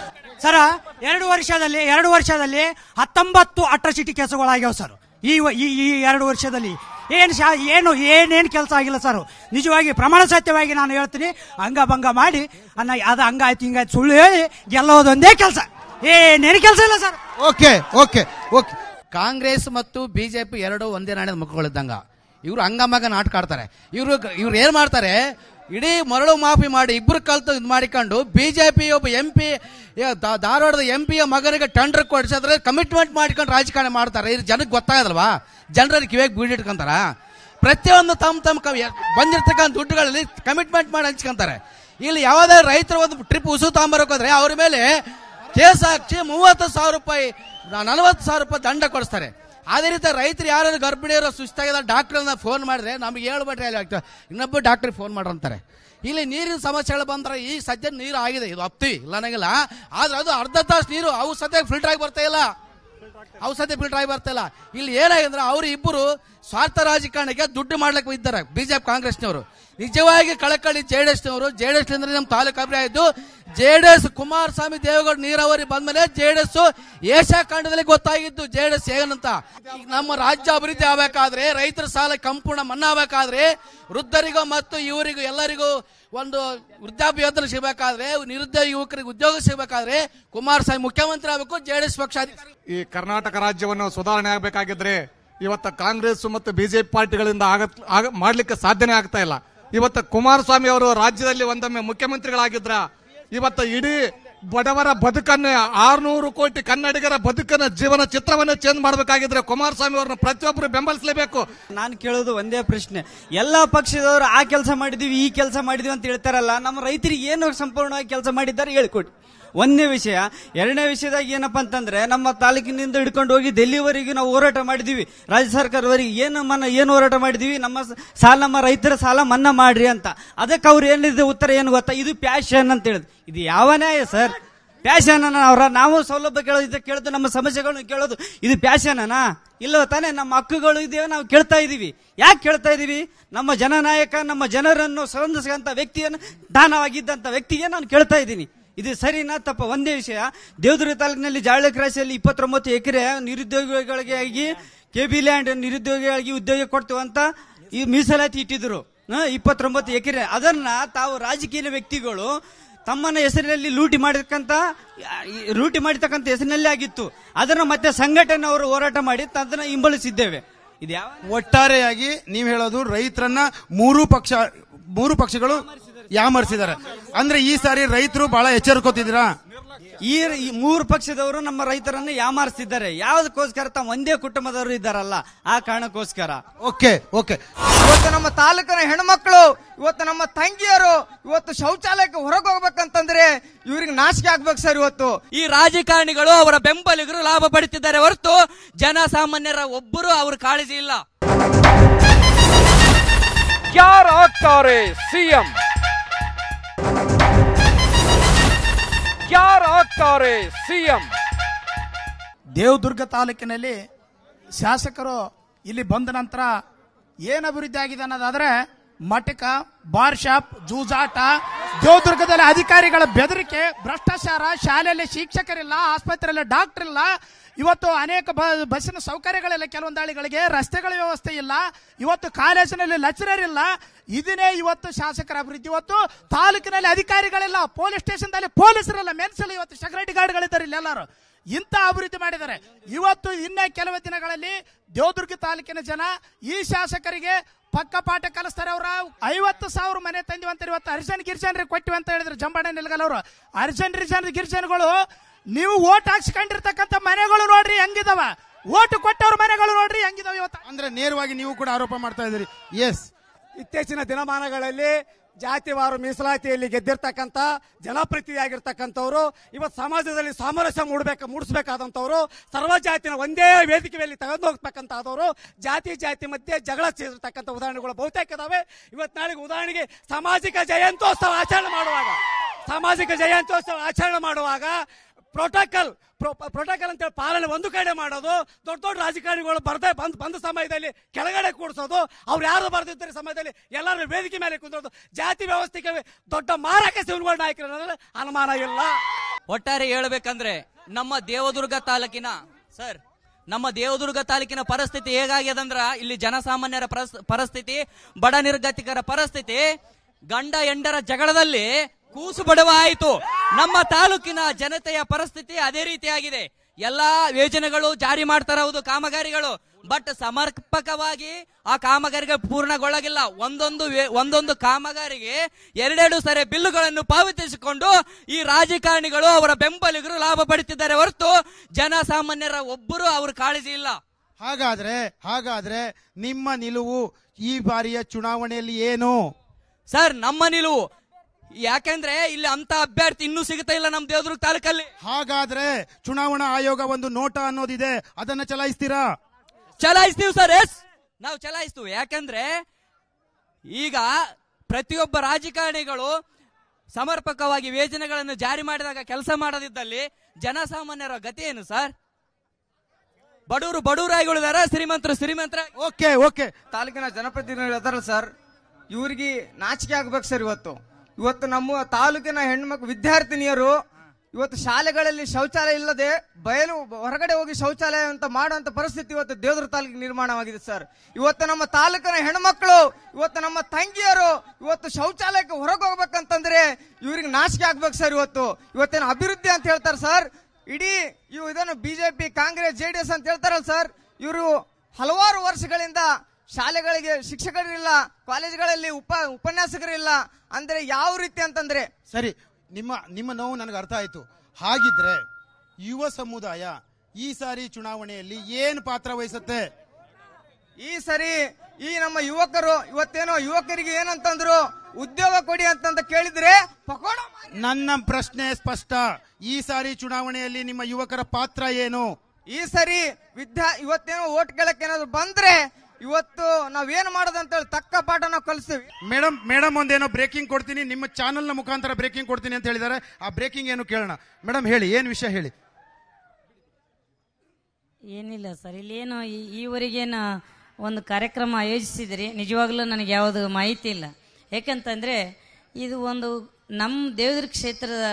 ಸರ ಎರಡು ವರ್ಷದಲ್ಲಿ ಎರಡು ವರ್ಷದಲ್ಲಿ ಹತ್ತೊಂಬತ್ತು ಅಟ್ರಾಸಿಟಿ ಕೇಸುಗಳಾಗ್ಯಾವ ಸರ್ ಈ ವ- ಈ ಈ ಎರಡು ವರ್ಷದಲ್ಲಿ ಏನು ಶಾ ಏನು ಏನೇನು ಕೆಲಸ ಆಗಿಲ್ಲ ಸರ್ ನಿಜವಾಗಿ ಪ್ರಮಾಣ ಸತ್ಯವಾಗಿ ನಾನು ಹೇಳ್ತೀನಿ ಹಂಗ ಭಂಗ ಮಾಡಿ ಅನ್ನ ಅದು ಹಂಗಾಯ್ತು ಹಿಂಗಾಯ್ತು ಸುಳ್ಳು ಹೇಳಿ ಗೆಲ್ಲೋದೊಂದೇ ಕೆಲಸ ಏನೇನು ಕೆಲಸ ಇಲ್ಲ sir okay okay okay Congress ಮತ್ತು ಬಿಜೆಪಿ ಎರಡು ಒಂದೇ ನಾಣ್ಯದ ಮುಖಗಳಿದ್ದಂಗ ಇವರು ಹಂಗಮಗ ನಾಟಕ ಆಡ್ತಾರೆ ಇವರು ಇವ್ರು ಏನ್ ಮಾಡ್ತಾರೆ ಇಡೀ ಮರಳು ಮಾಫಿ ಮಾಡಿ ಇಬ್ರು ಕಲ್ತು ಇದು ಮಾಡಿಕೊಂಡು ಬಿಜೆಪಿ ಒಬ್ಬ ಎಂ ಪಿ ಧಾರವಾಡದ ಎಂ ಪಿಯ ಮಗನಿಗೆ ಟೆಂಡರ್ ಕೊಡಿಸಿದ್ರೆ ಕಮಿಟ್ಮೆಂಟ್ ಮಾಡ್ಕೊಂಡು ರಾಜಕಾರಣ ಮಾಡ್ತಾರೆ ಇದು ಜನಕ್ಕೆ ಗೊತ್ತಾಗದಲ್ವಾ ಜನರಲ್ಲಿ ಕಿವಿಯಾಗಿ ಬೀಡಿಟ್ಕೊಂತಾರ ಪ್ರತಿಯೊಂದು ತಮ್ಮ ತಮ್ಮ ಕ- ಬಂದಿರ್ತಕ್ಕಂಥ ದುಡ್ಡುಗಳಲ್ಲಿ ಕಮಿಟ್ಮೆಂಟ್ ಮಾಡಿ ಹಂಚ್ಕೊಂತಾರೆ ಇಲ್ಲಿ ಯಾವುದೇ ರೈತರ ಒಂದು ಟ್ರಿಪ್ ಉಸು ತಗೊಂಬರಕೋದ್ರೆ ಅವ್ರ ಮೇಲೆ ಕೇಸ್ ಹಾಕಿ ಮೂವತ್ತು ಸಾವಿರ ರೂಪಾಯಿ ನಲವತ್ತು ಸಾವಿರ ರೂಪಾಯಿ ದಂಡ ಕೊಡಿಸ್ತಾರೆ ಅದೇ ರೀತಿ ರೈತರು ಯಾರು ಗರ್ಭಿಣಿಯರು ಸುಸ್ತಾಗಿದ ಡಾಕ್ಟರ್ನ ಫೋನ್ ಮಾಡಿದ್ರೆ ನಮ್ಗೆ ಹೇಳ್ಬಿಟ್ರೆ ಅಲ್ಲಿ ಆಗ್ತದೆ ಇನ್ನೊಬ್ಬ ಡಾಕ್ಟ್ರಿಗೆ ಫೋನ್ ಮಾಡ್ರಂತಾರೆ ಇಲ್ಲಿ ನೀರಿನ ಸಮಸ್ಯೆಗಳು ಬಂದ್ರೆ ಈಗ ಸದ್ಯ ನೀರು ಆಗಿದೆ ಇದು ಒಪ್ತೀವಿ ಇಲ್ಲ ಅನ್ನಂಗಿಲ್ಲ ಆದ್ರೆ ಅದು ಅರ್ಧ ತಾಸು ನೀರು ಅವು ಸದ್ಯ ಫಿಲ್ಟರ್ ಆಗಿ ಬರ್ತಾ ಇಲ್ಲ ಅವು ಸದ್ಯ ಫಿಲ್ಟರ್ ಆಗಿ ಬರ್ತಾ ಇಲ್ಲ ಇಲ್ಲಿ ಏನಾಗಿದೆ ಅಂದ್ರೆ ಅವರು ಇಬ್ಬರು ಸ್ವಾರ್ಥ ರಾಜಕಾರಣಕ್ಕೆ ದುಡ್ಡು ಮಾಡ್ಲಿಕ್ಕೆ ಇದ್ದಾರೆ ಬಿಜೆಪಿ ಕಾಂಗ್ರೆಸ್ನವರು ನಿಜವಾಗಿ ಕಳಕಳಿ ಜೆಡಿಎಸ್ನವರು ಜೆಡಿಎಸ್ ಅಂದ್ರೆ ನಮ್ಮ ತಾಲೂಕು ಅಭಿಪ್ರಾಯ ಆಯ್ತು ಜೆಡಿಎಸ್ ಕುಮಾರಸ್ವಾಮಿ ದೇವೇಗೌಡ ನೀರಾವರಿ ಬಂದ್ಮೇಲೆ ಜೆಡಿಎಸ್ ಏಷ್ಯಾ ಖಂಡದಲ್ಲಿ ಗೊತ್ತಾಗಿದ್ದು ಜೆಡಿಎಸ್ ಏನಂತ ಈಗ ನಮ್ಮ ರಾಜ್ಯ ಅಭಿವೃದ್ಧಿ ಆಗಬೇಕಾದ್ರೆ ರೈತರ ಸಾಲ ಸಂಪೂರ್ಣ ಮನ್ನಾ ಆಗಬೇಕಾದ್ರೆ ವೃದ್ಧರಿಗೂ ಮತ್ತು ಇವರಿಗೂ ಎಲ್ಲರಿಗೂ ಒಂದು ವೃದ್ಧಾಪ್ಯ ಯೋಜನೆ ಸಿಗಬೇಕಾದ್ರೆ ನಿರುದ್ಯೋಗ ಯುವಕರಿಗೆ ಉದ್ಯೋಗ ಸಿಗಬೇಕಾದ್ರೆ ಕುಮಾರಸ್ವಾಮಿ ಮುಖ್ಯಮಂತ್ರಿ ಆಗಬೇಕು ಜೆಡಿಎಸ್ ಪಕ್ಷ ಅಧಿಕಾರ ಈ ಕರ್ನಾಟಕ ರಾಜ್ಯವನ್ನು ಸುಧಾರಣೆ ಆಗಬೇಕಾಗಿದ್ರೆ ಇವತ್ತು ಕಾಂಗ್ರೆಸ್ ಮತ್ತು ಬಿಜೆಪಿ ಪಾರ್ಟಿಗಳಿಂದ ಆಗತ್- ಆಗ- ಮಾಡ್ಲಿಕ್ಕೆ ಸಾಧ್ಯನೇ ಆಗ್ತಾ ಇಲ್ಲ ಇವತ್ತು ಕುಮಾರಸ್ವಾಮಿ ಅವರು ರಾಜ್ಯದಲ್ಲಿ ಒಂದೊಮ್ಮೆ ಮುಖ್ಯಮಂತ್ರಿಗಳಾಗಿದ್ರ ಇವತ್ತು ಇಡೀ ಬಡವರ ಬದುಕನ್ನು ಆರ್ನೂರು ಕೋಟಿ ಕನ್ನಡಿಗರ ಬದುಕನ್ನ ಜೀವನ ಚಿತ್ರವನ್ನ ಚೇಂಜ್ ಮಾಡಬೇಕಾಗಿದ್ರೆ ಕುಮಾರಸ್ವಾಮಿ ಅವರನ್ನ ಪ್ರತಿಯೊಬ್ಬರು ಬೆಂಬಲಿಸಲೇಬೇಕು ನಾನು ಕೇಳೋದು ಒಂದೇ ಪ್ರಶ್ನೆ ಎಲ್ಲಾ ಪಕ್ಷದವರು ಆ ಕೆಲಸ ಮಾಡಿದೀವಿ ಈ ಕೆಲಸ ಮಾಡಿದೀವಿ ಅಂತ ಹೇಳ್ತಾರಲ್ಲ ನಮ್ಮ ರೈತರಿಗೆ ಏನು ಸಂಪೂರ್ಣವಾಗಿ ಕೆಲಸ ಮಾಡಿದ್ದಾರೆ ಹೇಳ್ಕೊಡಿ ಒಂದನೇ ವಿಷಯ ಎರಡನೇ ವಿಷಯದಾಗ ಏನಪ್ಪಾ ಅಂತಂದ್ರೆ ನಮ್ಮ ತಾಲೂಕಿನಿಂದ ಹಿಡ್ಕೊಂಡು ಹೋಗಿ ಡೆಲ್ಲಿವರೆಗೂ ನಾವು ಹೋರಾಟ ಮಾಡಿದೀವಿ ರಾಜ್ಯ ಸರ್ಕಾರದವರಿಗೆ ಏನು ಮನ್ನ ಏನು ಹೋರಾಟ ಮಾಡಿದೀವಿ ನಮ್ಮ ಸ- ಸಾಲ ನಮ್ಮ ರೈತರ ಸಾಲ ಮನ್ನಾ ಮಾಡ್ರಿ ಅಂತ ಅದಕ್ಕೆ ಅವ್ರು ಏನಿದೆ ಉತ್ತರ ಏನು ಗೊತ್ತಾ ಇದು ಪ್ಯಾಶನ್ ಅಂತ ಹೇಳಿದ್ ಇದು ಯಾವ ನ್ಯಾಯ ಸರ್ ಪ್ಯಾಶನ್ ಅವರ ನಾವು ಸೌಲಭ್ಯ ಕೇಳೋದು ಕೇಳೋದು ನಮ್ಮ ಸಮಸ್ಯೆಗಳನ್ನು ಕೇಳೋದು ಇದು ಪ್ಯಾಶನನಾ ಇಲ್ಲವ ತಾನೇ ನಮ್ಮ ಹಕ್ಕುಗಳು ಇದ್ದೇವೆ ನಾವು ಕೇಳ್ತಾ ಇದೀವಿ ಯಾಕೆ ಕೇಳ್ತಾ ಇದೀವಿ ನಮ್ಮ ಜನನಾಯಕ ನಮ್ಮ ಜನರನ್ನು ಸಂರಕ್ಷಿಸಿದಂತ ವ್ಯಕ್ತಿಯನ್ನು ದಾನವಾಗಿದ್ದಂತ ವ್ಯಕ್ತಿಗೆ ನಾನು ಕೇಳ್ತಾ ಇದ್ದೀನಿ ಇದು ಸರಿನಾ ತಪ್ಪ ಒಂದೇ ವಿಷಯ ದೇವದುರ್ಗ ತಾಲೂಕಿನಲ್ಲಿ ಜಾಳಕ ರಾಶಿಯಲ್ಲಿ ಇಪ್ಪತ್ತೊಂಬತ್ತು ಎಕರೆ ನಿರುದ್ಯೋಗಿಗಳಿಗಾಗಿ ಕೆ ಬಿ ಲ್ಯಾಂಡ್ ನಿರುದ್ಯೋಗಿಗಳಿಗೆ ಉದ್ಯೋಗ ಕೊಡ್ತೀವಿ ಅಂತ ಈ ಮೀಸಲಾತಿ ಇಟ್ಟಿದ್ರು ಹ, ಇಪ್ಪತ್ತೊಂಬತ್ತು ಎಕರೆ ಅದನ್ನ ತಾವು ರಾಜಕೀಯ ವ್ಯಕ್ತಿಗಳು ತಮ್ಮನ್ನ ಹೆಸರಿನಲ್ಲಿ ಲೂಟಿ ಮಾಡಿರ್ತಕ್ಕಂಥ ಈ ಲೂಟಿ ಮಾಡಿರ್ತಕ್ಕಂಥ ಹೆಸರಿನಲ್ಲೇ ಆಗಿತ್ತು ಅದನ್ನ ಮತ್ತೆ ಸಂಘಟನೆ ಅವರು ಹೋರಾಟ ಮಾಡಿ ಅದನ್ನ ಹಿಂಬಲಿಸಿದ್ದೇವೆ ಇದು ಯಾವ ಒಟ್ಟಾರೆಯಾಗಿ ನೀವು ಹೇಳೋದು ರೈತರನ್ನ ಮೂರು ಪಕ್ಷ ಮೂರು ಪಕ್ಷಗಳು ಯಾಮರ್ಸಿದ್ದಾರೆ ಅಂದ್ರೆ ಈ ಸಾರಿ ರೈತರು ಬಹಳ ಎಚ್ಚರಿಕೋತಿದ್ದೀರಾ ಈ ಈ ಮೂರು ಪಕ್ಷದವರು ನಮ್ಮ ರೈತರನ್ನು ಯಾಮಾರಿಸಿದ್ದಾರೆ ಯಾವ್ದಕ್ಕೋಸ್ಕರ ತಾವು ಒಂದೇ ಕುಟುಂಬದವರು ಇದ್ದಾರಲ್ಲ ಆ ಕಾರಣಕ್ಕೋಸ್ಕರ ಓಕೆ ಓಕೆ ಇವತ್ತು ನಮ್ಮ ತಾಲೂಕಿನ ಹೆಣ್ಮಕ್ಳು ಇವತ್ತು ನಮ್ಮ ತಂಗಿಯರು ಇವತ್ತು ಶೌಚಾಲಯಕ್ಕೆ ಹೊರಗೆ ಹೋಗ್ಬೇಕಂತಂದ್ರೆ ಇವ್ರಿಗೆ ನಾಚಿಕೆ ಆಗ್ಬೇಕು ಸರ್ ಇವತ್ತು ಈ ರಾಜಕಾರಣಿಗಳು ಅವರ ಬೆಂಬಲಿಗರು ಲಾಭ ಪಡಿತಿದ್ದಾರೆ ಹೊರತು ಜನಸಾಮಾನ್ಯರ ಒಬ್ಬರು ಅವ್ರ ಕಾಳಜಿ ಇಲ್ಲ ಯಾರಾಗ್ತಾರೆ ಸಿಎಂ ಯಾರಾಗ್ತಾರೆ ಸಿಎಂ ದೇವದುರ್ಗ ತಾಲೂಕಿನಲ್ಲಿ ಶಾಸಕರು ಇಲ್ಲಿ ಬಂದ ನಂತರ ಏನು ಅಭಿವೃದ್ಧಿ ಆಗಿದೆ ಅನ್ನೋದಾದ್ರೆ ಮಟಕ ಬಾರ್ ಶಾಪ್ ಜೂಜಾಟ ದೇವದುರ್ಗದಲ್ಲಿ ಅಧಿಕಾರಿಗಳ ಬೆದರಿಕೆ ಭ್ರಷ್ಟಾಚಾರ ಶಾಲೆಯಲ್ಲಿ ಶಿಕ್ಷಕರಿಲ್ಲ ಆಸ್ಪತ್ರೆಯಲ್ಲಿ ಡಾಕ್ಟರ್ ಇಲ್ಲ ಇವತ್ತು ಅನೇಕ ಬ- ಬಸ್ಸಿನ ಸೌಕರ್ಯಗಳಿಲ್ಲ ಕೆಲವೊಂದು ಹಳ್ಳಿಗಳಿಗೆ ರಸ್ತೆಗಳ ವ್ಯವಸ್ಥೆ ಇಲ್ಲ ಇವತ್ತು ಕಾಲೇಜಿನಲ್ಲಿ ಲೆಕ್ಚರರ್ ಇಲ್ಲ ಇದನ್ನೇ ಇವತ್ತು ಶಾಸಕರ ಅಭಿವೃದ್ಧಿ ಇವತ್ತು ತಾಲೂಕಿನಲ್ಲಿ ಅಧಿಕಾರಿಗಳಿಲ್ಲ ಪೊಲೀಸ್ ಸ್ಟೇಷನ್ದಲ್ಲಿ ಪೊಲೀಸರಿಲ್ಲ ಮೆನ್ಸಲ್ಲಿ ಇವತ್ತು ಸೆಕ್ಯೂರಿಟಿ ಗಾರ್ಡ್ಗಳಿದ್ದಾರೆ ಇಲ್ಲೆಲ್ಲರೂ ಇಂಥ ಅಭಿವೃದ್ಧಿ ಮಾಡಿದ್ದಾರೆ ಇವತ್ತು ಇನ್ನ ಕೆಲವು ದಿನಗಳಲ್ಲಿ ದೇವದುರ್ಗ ತಾಲೂಕಿನ ಜನ ಈ ಶಾಸಕರಿಗೆ ಪಕ್ಕ ಪಾಠ ಕಲಿಸ್ತಾರೆ ಅವ್ರ ಐವತ್ತು ಸಾವಿರ ಮನೆ ತಂದಿವಂತಾರೆ ಇವತ್ತು ಅರ್ಜನ್ ಗಿರ್ಜನ್ರಿಗೆ ಕೊಟ್ಟಿವಿ ಅಂತ ಹೇಳಿದ್ರು ಜಂಬಾಡ ನಿಲ್ಗಲ್ ಅವರು ಅರ್ಜನ್ ರಿಜನ್ ಗಿರ್ಜನ್ಗಳು ನೀವು ಓಟ್ ಹಾಕ್ಸ್ಕೊಂಡಿರ್ತಕ್ಕಂಥ ಮನೆಗಳು ನೋಡ್ರಿ ಹೆಂಗಿದಾವ ಓಟ್ ಕೊಟ್ಟವ್ರ ಮನೆಗಳು ನೋಡ್ರಿ ಹೆಂಗಿದಾವ ಇವತ್ತು ಅಂದ್ರೆ ನೇರವಾಗಿ ನೀವು ಕೂಡ ಆರೋಪ ಮಾಡ್ತಾ ಇದ್ದೀರಿ ಎಸ್ ಇತ್ತೀಚಿನ ದಿನಮಾನಗಳಲ್ಲಿ ಜಾತಿವಾರು ಮೀಸಲಾತಿಯಲ್ಲಿ ಗೆದ್ದಿರ್ತಕ್ಕಂಥ ಜನಪ್ರತಿನಿಧಿಯಾಗಿರ್ತಕ್ಕಂಥವ್ರು ಇವತ್ತು ಸಮಾಜದಲ್ಲಿ ಸಾಮರಸ್ಯ ಮೂಡಬೇಕು ಮೂಡಿಸಬೇಕಾದಂಥವ್ರು ಸರ್ವಜಾತಿನ ಒಂದೇ ವೇದಿಕೆ ಮೇಲೆ ತಗೊಂಡು ಹೋಗ್ತಕ್ಕಂಥವ್ರು ಜಾತಿ ಜಾತಿ ಮಧ್ಯೆ ಜಗಳ ಸೇರಿರ್ತಕ್ಕಂಥ ಉದಾಹರಣೆಗಳು ಬಹುತೇಕ ಇದಾವೆ ಇವತ್ತು ನಾಳೆಗೆ ಉದಾಹರಣೆಗೆ ಸಾಮಾಜಿಕ ಜಯಂತ್ಯೋತ್ಸವ ಆಚರಣೆ ಮಾಡುವಾಗ ಸಾಮಾಜಿಕ ಜಯಂತ್ಯೋತ್ಸವ ಆಚರಣೆ ಮಾಡುವಾಗ ಪ್ರೋಟೋಕಾಲ್ ಪ್ರೋಟೋಕಾಲ್ ಅಂತ ಪಾಲನೆ ಒಂದು ಕಡೆ ಮಾಡೋದು ದೊಡ್ಡ ದೊಡ್ಡ ರಾಜಕಾರಣಿಗಳು ಬರ್ದೇ ಬಂದ್ ಬಂದ ಸಮಯದಲ್ಲಿ ಕೆಳಗಡೆ ಕೂಡಿಸೋದು ಅವ್ರು ಯಾರು ಬರ್ದಿದ್ದ ಸಮಯದಲ್ಲಿ ಎಲ್ಲರೂ ವೇದಿಕೆ ಮೇಲೆ ಕುಂದ್ರೋದು ಜಾತಿ ವ್ಯವಸ್ಥೆಗೆ ದೊಡ್ಡ ಮಾರಕ ಸಿಂಹಗಳ ನಾಯಕರು ಅನ್ನೋದ್ರಲ್ಲಿ ಅನುಮಾನ ಇಲ್ಲ ಒಟ್ಟಾರೆ ಹೇಳ್ಬೇಕಂದ್ರೆ ನಮ್ಮ ದೇವದುರ್ಗ ತಾಲೂಕಿನ ಸರ್ ನಮ್ಮ ದೇವದುರ್ಗ ತಾಲೂಕಿನ ಪರಿಸ್ಥಿತಿ ಹೇಗಾಗ್ಯದಂದ್ರ ಇಲ್ಲಿ ಜನಸಾಮಾನ್ಯರ ಪರಸ್- ಪರಿಸ್ಥಿತಿ ಬಡ ನಿರ್ಗತಿಕರ ಪರಿಸ್ಥಿತಿ ಗಂಡ ಎಂಡರ ಜಗಳದಲ್ಲಿ ಕೂಸು ಬಡವ ಆಯಿತು ನಮ್ಮ ತಾಲೂಕಿನ ಜನತೆಯ ಪರಿಸ್ಥಿತಿ ಅದೇ ರೀತಿಯಾಗಿದೆ ಎಲ್ಲಾ ಯೋಜನೆಗಳು ಜಾರಿ ಮಾಡ್ತಾರ ಹೌದು ಕಾಮಗಾರಿಗಳು ಬಟ್ ಸಮರ್ಪಕವಾಗಿ ಆ ಕಾಮಗಾರಿಗಳು ಪೂರ್ಣಗೊಳ್ಳಗಿಲ್ಲ ಒಂದೊಂದು ವೇ- ಒಂದೊಂದು ಕಾಮಗಾರಿಗೆ ಎರಡೆರಡು ಸರಿ ಬಿಲ್ಲುಗಳನ್ನು ಪಾವತಿಸಿಕೊಂಡು ಈ ರಾಜಕಾರಣಿಗಳು ಅವರ ಬೆಂಬಲಿಗರು ಲಾಭ ಪಡಿತಿದ್ದಾರೆ ಹೊರತು ಜನಸಾಮಾನ್ಯರ ಒಬ್ಬರು ಅವ್ರ ಕಾಳಜಿ ಇಲ್ಲ ಹಾಗಾದ್ರೆ ಹಾಗಾದ್ರೆ ನಿಮ್ಮ ನಿಲುವು ಈ ಬಾರಿಯ ಚುನಾವಣೆಯಲ್ಲಿ ಏನು ಸರ್ ನಮ್ಮ ನಿಲುವು ಯಾಕೆಂದ್ರೆ ಇಲ್ಲಿ ಅಂತ ಅಭ್ಯರ್ಥಿ ಇನ್ನೂ ಸಿಗುತ್ತಾ ಇಲ್ಲ ನಮ್ಮ ದೇವದುರ್ಗ ತಾಲೂಕಲ್ಲಿ ಹಾಗಾದ್ರೆ ಚುನಾವಣಾ ಆಯೋಗ ಒಂದು ನೋಟ ಅನ್ನೋದಿದೆ ಅದನ್ನ ಚಲಾಯಿಸ್ತೀರಾ ಚಲಾಯಿಸ್ತೀವಿ ಸರ್ ಎಸ್ ನಾವು ಚಲಾಯಿಸ್ತೀವಿ ಯಾಕಂದ್ರೆ ಈಗ ಪ್ರತಿಯೊಬ್ಬ ರಾಜಕಾರಣಿಗಳು ಸಮರ್ಪಕವಾಗಿ ಯೋಜನೆಗಳನ್ನು ಜಾರಿ ಮಾಡಿದಾಗ ಕೆಲಸ ಮಾಡದಿದ್ದಲ್ಲಿ ಜನಸಾಮಾನ್ಯರ ಗತಿ ಏನು ಸರ್ ಬಡವರು ಬಡವರಾಗಿದ್ದಾರೆ ಶ್ರೀಮಂತರು ಶ್ರೀಮಂತರ ಓಕೆ ಓಕೆ ತಾಲೂಕಿನ ಜನಪ್ರತಿನಿಧಿಗಳು ಇದಾರಲ್ಲ ಸರ್ ಇವ್ರಿಗೆ ನಾಚಿಕೆ ಆಗ್ಬೇಕು ಸರ್ ಇವತ್ತು ಇವತ್ತು ನಮ್ಮ ತಾಲೂಕಿನ ಹೆಣ್ಮಕ್ಳು ವಿದ್ಯಾರ್ಥಿನಿಯರು ಇವತ್ತು ಶಾಲೆಗಳಲ್ಲಿ ಶೌಚಾಲಯ ಇಲ್ಲದೆ ಬಯಲು ಹೊರಗಡೆ ಹೋಗಿ ಶೌಚಾಲಯ ಅಂತ ಮಾಡುವಂತ ಪರಿಸ್ಥಿತಿ ಇವತ್ತು ದೇವದುರ್ಗ ತಾಲೂಕಿಗೆ ನಿರ್ಮಾಣವಾಗಿದೆ ಸರ್ ಇವತ್ತು ನಮ್ಮ ತಾಲೂಕಿನ ಹೆಣ್ಮಕ್ಳು ಇವತ್ತು ನಮ್ಮ ತಂಗಿಯರು ಇವತ್ತು ಶೌಚಾಲಯಕ್ಕೆ ಹೊರಗೆ ಹೋಗ್ಬೇಕಂತಂದ್ರೆ ಇವ್ರಿಗೆ ನಾಚಿಕೆ ಆಗ್ಬೇಕು ಸರ್ ಇವತ್ತು ಇವತ್ತೇನು ಅಭಿವೃದ್ಧಿ ಅಂತ ಹೇಳ್ತಾರೆ ಸರ್ ಇಡೀ ಇವು ಇದನ್ನು BJP Congress J D S ಅಂತ ಹೇಳ್ತಾರಲ್ಲ ಸರ್ ಇವರು ಹಲವಾರು ವರ್ಷಗಳಿಂದ ಶಾಲೆಗಳಿಗೆ ಶಿಕ್ಷಕರಿಲ್ಲ ಕಾಲೇಜುಗಳಲ್ಲಿ ಉಪ ಉಪನ್ಯಾಸಕರಿಲ್ಲ ಅಂದ್ರೆ ಯಾವ ರೀತಿ ಅಂತಂದ್ರೆ ಸರಿ ನಿಮ್ಮ ನಿಮ್ಮ ನೋವು ನನಗೆ ಅರ್ಥ ಆಯ್ತು ಹಾಗಿದ್ರೆ ಯುವ ಸಮುದಾಯ ಈ ಸಾರಿ ಚುನಾವಣೆಯಲ್ಲಿ ಏನು ಪಾತ್ರ ವಹಿಸುತ್ತೆ ಈ ಸರಿ ಈ ನಮ್ಮ ಯುವಕರು ಇವತ್ತೇನೋ ಯುವಕರಿಗೆ ಏನಂತಂದ್ರು ಉದ್ಯೋಗ ಕೊಡಿ ಅಂತಂತ ಕೇಳಿದ್ರೆ ಪಕೋಡ ನನ್ನ ಪ್ರಶ್ನೆ ಸ್ಪಷ್ಟ ಈ ಸಾರಿ ಚುನಾವಣೆಯಲ್ಲಿ ನಿಮ್ಮ ಯುವಕರ ಪಾತ್ರ ಏನು ಈ ಸರಿ ವಿದ್ಯಾ ಇವತ್ತೇನೋ ಓಟ್ ಕೇಳಕ್ಕೆ ಏನಾದ್ರು ಬಂದ್ರೆ ಇವತ್ತು ನಾವೇನ್ ಮಾಡೋದಂತ ಹೇಳಿ ತಕ್ಕ ಪಾಠ ನಾವು ಕಲಿಸ್ತೀವಿ ಮೇಡಮ್ ಮೇಡಮ್ ಒಂದೇನೋ ಬ್ರೇಕಿಂಗ್ ಕೊಡ್ತೀನಿ ನಿಮ್ಮ ಚಾನಲ್ನ ಮುಖಾಂತರ ಬ್ರೇಕಿಂಗ್ ಕೊಡ್ತೀನಿ ಅಂತ ಹೇಳಿದ್ದಾರೆ ಆ ಬ್ರೇಕಿಂಗ್ ಏನು ಕೇಳೋಣ ಮೇಡಮ್ ಹೇಳಿ ಏನು ವಿಷಯ ಹೇಳಿ ಏನಿಲ್ಲ ಸರ್ ಇಲ್ಲೇನು ಈ- ಈವರೆಗೇನು ಒಂದು ಕಾರ್ಯಕ್ರಮ ಆಯೋಜಿಸಿದ್ರಿ ನಿಜವಾಗ್ಲೂ ನನಗೆ ಯಾವುದು ಮಾಹಿತಿ ಇಲ್ಲ ಯಾಕಂತಂದರೆ ಇದು ಒಂದು ನಮ್ಮ ದೇವದುರ್ಗ ಕ್ಷೇತ್ರದ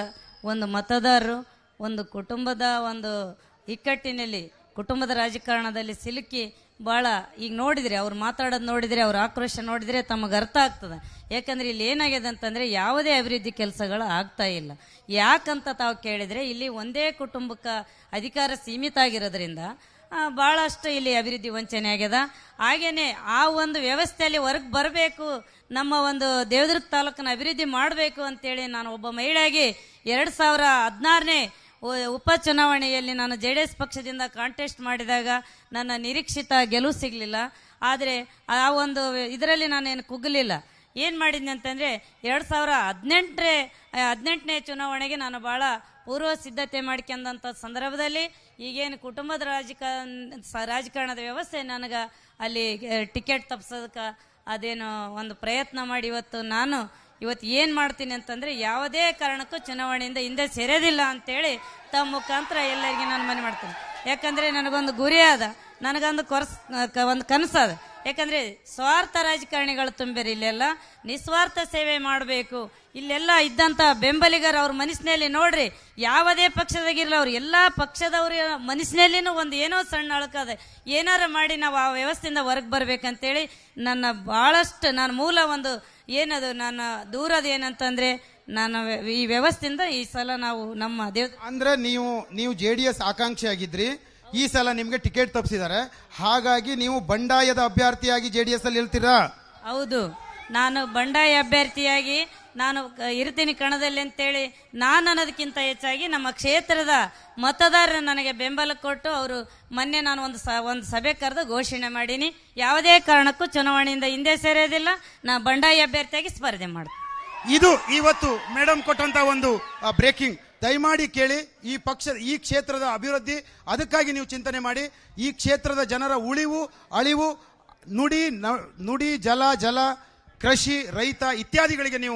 ಒಂದು ಮತದಾರರು ಒಂದು ಕುಟುಂಬದ ಒಂದು ಇಕ್ಕಟ್ಟಿನಲ್ಲಿ ಕುಟುಂಬದ ರಾಜಕಾರಣದಲ್ಲಿ ಸಿಲುಕಿ ಭಾಳ ಈಗ ನೋಡಿದ್ರೆ ಅವ್ರು ಮಾತಾಡೋದು ನೋಡಿದ್ರೆ ಅವ್ರ ಆಕ್ರೋಶ ನೋಡಿದ್ರೆ ತಮಗೆ ಅರ್ಥ ಆಗ್ತದೆ ಯಾಕಂದ್ರೆ ಇಲ್ಲಿ ಏನಾಗಿದೆ ಅಂತಂದ್ರೆ ಯಾವುದೇ ಅಭಿವೃದ್ಧಿ ಕೆಲಸಗಳು ಆಗ್ತಾ ಇಲ್ಲ ಯಾಕಂತ ತಾವು ಕೇಳಿದ್ರೆ ಇಲ್ಲಿ ಒಂದೇ ಕುಟುಂಬಕ್ಕೆ ಅಧಿಕಾರ ಸೀಮಿತ ಆಗಿರೋದ್ರಿಂದ ಆ, ಬಹಳಷ್ಟು ಇಲ್ಲಿ ಅಭಿವೃದ್ಧಿ ವಂಚನೆ ಆಗ್ಯದ ಹಾಗೇನೆ ಆ ಒಂದು ವ್ಯವಸ್ಥೆಯಲ್ಲಿ ಹೊರಗೆ ಬರಬೇಕು ನಮ್ಮ ಒಂದು ದೇವದುರ್ಗ ತಾಲೂಕನ್ನ ಅಭಿವೃದ್ಧಿ ಮಾಡಬೇಕು ಅಂತೇಳಿ ನಾನು ಒಬ್ಬ ಮಹಿಳೆಯಾಗಿ ಎರಡು ಸಾವಿರ ಹದಿನಾರನೇ ಉಪ ಚುನಾವಣೆಯಲ್ಲಿ ನಾನು ಜೆ ಡಿ ಎಸ್ ಪಕ್ಷದಿಂದ ಕಾಂಟೆಸ್ಟ್ ಮಾಡಿದಾಗ ನನ್ನ ನಿರೀಕ್ಷಿತ ಗೆಲುವು ಸಿಗಲಿಲ್ಲ ಆದರೆ ಆ ಒಂದು ಇದರಲ್ಲಿ ನಾನೇನು ಕುಗ್ಗಲಿಲ್ಲ ಏನು ಮಾಡಿದ್ನಿ ಅಂತಂದರೆ ಎರಡು ಸಾವಿರ ಹದಿನೆಂಟರೇ ಹದಿನೆಂಟನೇ ಚುನಾವಣೆಗೆ ನಾನು ಭಾಳ ಪೂರ್ವ ಸಿದ್ಧತೆ ಮಾಡ್ಕೊಂಡಂಥ ಸಂದರ್ಭದಲ್ಲಿ ಈಗೇನು ಕುಟುಂಬದ ರಾಜಕಾರಣ ಸ- ರಾಜಕಾರಣದ ವ್ಯವಸ್ಥೆ ನನಗೆ ಅಲ್ಲಿ ಟಿಕೆಟ್ ತಪ್ಸೋದಕ್ಕೆ ಅದೇನು ಒಂದು ಪ್ರಯತ್ನ ಮಾಡಿ ಇವತ್ತು ನಾನು ಇವತ್ತು ಏನು ಮಾಡ್ತೀನಿ ಅಂತಂದರೆ ಯಾವುದೇ ಕಾರಣಕ್ಕೂ ಚುನಾವಣೆಯಿಂದ ಹಿಂದೆ ಸೆರೆದಿಲ್ಲ ಅಂತೇಳಿ ತಮ್ಮ ಮುಖಾಂತರ ಎಲ್ಲರಿಗೆ ನಾನು ಮನೆ ಮಾಡ್ತೀನಿ ಯಾಕಂದರೆ ನನಗೊಂದು ಗುರಿ ಅದ ನನಗೊಂದು ಕೊರಸ್ ಕ- ಒಂದು ಕನಸದ ಯಾಕಂದ್ರೆ ಸ್ವಾರ್ಥ ರಾಜಕಾರಣಿಗಳು ತುಂಬಿರಿ ಇಲ್ಲೆಲ್ಲ ನಿಸ್ವಾರ್ಥ ಸೇವೆ ಮಾಡಬೇಕು ಇಲ್ಲೆಲ್ಲ ಇದ್ದಂತ ಬೆಂಬಲಿಗರು ಅವ್ರ ಮನಸ್ಸಿನಲ್ಲಿ ನೋಡ್ರಿ ಯಾವುದೇ ಪಕ್ಷದಾಗಿರ್ಲಿ ಅವ್ರು ಎಲ್ಲಾ ಪಕ್ಷದವ್ರ ಮನಸ್ಸಿನಲ್ಲಿನೂ ಒಂದು ಏನೋ ಸಣ್ಣ ಅಳಕದೆ ಏನಾರ ಮಾಡಿ ನಾವು ಆ ವ್ಯವಸ್ಥೆಯಿಂದ ಹೊರಗೆ ಬರ್ಬೇಕಂತೇಳಿ ನನ್ನ ಬಹಳಷ್ಟು ನಾನು ಮೂಲ ಒಂದು ಏನದು ನನ್ನ ದೂರದ ಏನಂತಂದ್ರೆ ನಾನು ಈ ವ್ಯವಸ್ಥೆಯಿಂದ ಈ ಸಲ ನಾವು ನಮ್ಮ ದೇವ್ ಅಂದ್ರೆ ನೀವು ನೀವು ಜೆ ಡಿ ಎಸ್ ಆಕಾಂಕ್ಷಿ ಆಗಿದ್ರಿ ಈ ಸಲ ನಿಮ್ಗೆ ಟಿಕೆಟ್ ತಪ್ಪಿಸಿದ್ದಾರೆ ಹಾಗಾಗಿ ನೀವು ಬಂಡಾಯದ ಅಭ್ಯರ್ಥಿಯಾಗಿ ಜೆ ಡಿ ಎಸ್ ಅಲ್ಲಿ ಇರ್ತೀರಾ ಹೌದು ನಾನು ಬಂಡಾಯ ಅಭ್ಯರ್ಥಿಯಾಗಿ ನಾನು ಕ- ಇರ್ತೀನಿ ಕಣದಲ್ಲಿ ಅಂತೇಳಿ ನಾನು ಅನ್ನೋದಕ್ಕಿಂತ ಹೆಚ್ಚಾಗಿ ನಮ್ಮ ಕ್ಷೇತ್ರದ ಮತದಾರರು ನನಗೆ ಬೆಂಬಲ ಕೊಟ್ಟು ಅವರು ಮೊನ್ನೆ ನಾನು ಒಂದು ಸ ಒಂದು ಸಭೆ ಕರೆದು ಘೋಷಣೆ ಮಾಡೀನಿ ಯಾವುದೇ ಕಾರಣಕ್ಕೂ ಚುನಾವಣೆಯಿಂದ ಹಿಂದೆ ಸೇರೋದಿಲ್ಲ ನಾ ಬಂಡಾಯ ಅಭ್ಯರ್ಥಿಯಾಗಿ ಸ್ಪರ್ಧೆ ಮಾಡ್ತೀನಿ ಇದು ಇವತ್ತು ಮೇಡಮ್ ಕೊಟ್ಟಂತ ಒಂದು ಬ್ರೇಕಿಂಗ್ ದಯಮಾಡಿ ಕೇಳಿ ಈ ಪಕ್ಷ ಈ ಕ್ಷೇತ್ರದ ಅಭಿವೃದ್ಧಿ ಅದಕ್ಕಾಗಿ ನೀವು ಚಿಂತನೆ ಮಾಡಿ ಈ ಕ್ಷೇತ್ರದ ಜನರ ಉಳಿವು ಅಳಿವು ನುಡಿ ನ- ನುಡಿ ಜಲ ಜಲ ಕೃಷಿ ರೈತ ಇತ್ಯಾದಿಗಳಿಗೆ ನೀವು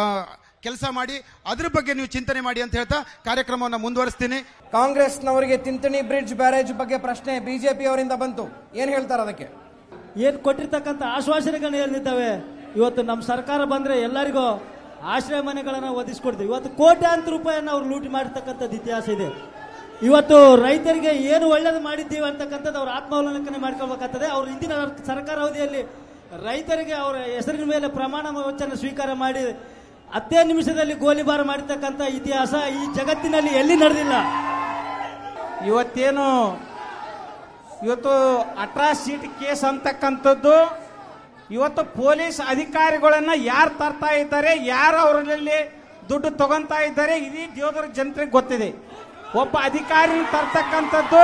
ಕೆಲಸ ಮಾಡಿ ಅದ್ರ ಬಗ್ಗೆ ನೀವು ಚಿಂತನೆ ಮಾಡಿ ಅಂತ ಹೇಳ್ತಾ ಕಾರ್ಯಕ್ರಮವನ್ನು ಮುಂದುವರಿಸ್ತೀನಿ ಕಾಂಗ್ರೆಸ್ನವರಿಗೆ ತಿಂತಣಿ ಬ್ರಿಡ್ಜ್ ಬ್ಯಾರೇಜ್ ಬಗ್ಗೆ ಪ್ರಶ್ನೆ ಬಿಜೆಪಿ ಅವರಿಂದ ಬಂತು ಏನ್ ಹೇಳ್ತಾರೆ ಅದಕ್ಕೆ ಏನು ಕೊಟ್ಟಿರ್ತಕ್ಕಂಥ ಆಶ್ವಾಸನೆಗಳು ಏನಿದ್ದಾವೆ ಇವತ್ತು ನಮ್ಮ ಸರ್ಕಾರ ಬಂದ್ರೆ ಎಲ್ಲರಿಗೂ ಆಶ್ರಯ ಮನೆಗಳನ್ನು ಒದಗಿಸ್ಕೊಡ್ತೀವಿ ಇವತ್ತು ಕೋಟ್ಯಾಂತರ ರೂಪಾಯಿಯನ್ನು ಅವ್ರು ಲೂಟಿ ಮಾಡಿರ್ತಕ್ಕಂಥದ್ದು ಇತಿಹಾಸ ಇದೆ ಇವತ್ತು ರೈತರಿಗೆ ಏನು ಒಳ್ಳೇದು ಮಾಡಿದ್ದೀವಿ ಅಂತಕ್ಕಂಥದ್ದು ಅವ್ರ ಆತ್ಮಾವಲೋಕನೆ ಮಾಡ್ಕೊಳ್ಬೇಕಾಗ್ತದೆ ಅವ್ರ ಹಿಂದಿನ ಸರ್ಕಾರ ಅವಧಿಯಲ್ಲಿ ರೈತರಿಗೆ ಅವರ ಹೆಸರಿನ ಮೇಲೆ ಪ್ರಮಾಣ ವಚನ ಸ್ವೀಕಾರ ಮಾಡಿ ಹತ್ತೇ ನಿಮಿಷದಲ್ಲಿ ಗೋಲಿಬಾರ್ ಮಾಡಿರ್ತಕ್ಕಂಥ ಇತಿಹಾಸ ಈ ಜಗತ್ತಿನಲ್ಲಿ ಎಲ್ಲಿ ನಡೆದಿಲ್ಲ ಇವತ್ತೇನು ಇವತ್ತು ಅಟ್ರಾಸಿಟಿ ಕೇಸ್ ಅಂತಕ್ಕಂಥದ್ದು ಇವತ್ತು ಪೊಲೀಸ್ ಅಧಿಕಾರಿಗಳನ್ನ ಯಾರು ತರ್ತಾ ಇದ್ದಾರೆ ಯಾರು ಅವರಲ್ಲಿ ದುಡ್ಡು ತಗೊಂತಾ ಇದ್ದಾರೆ ಇಡೀ ದೇವದುರ್ಗ ಜನತೆಗೆ ಗೊತ್ತಿದೆ ಒಬ್ಬ ಅಧಿಕಾರಿನ ತರ್ತಕ್ಕಂಥದ್ದು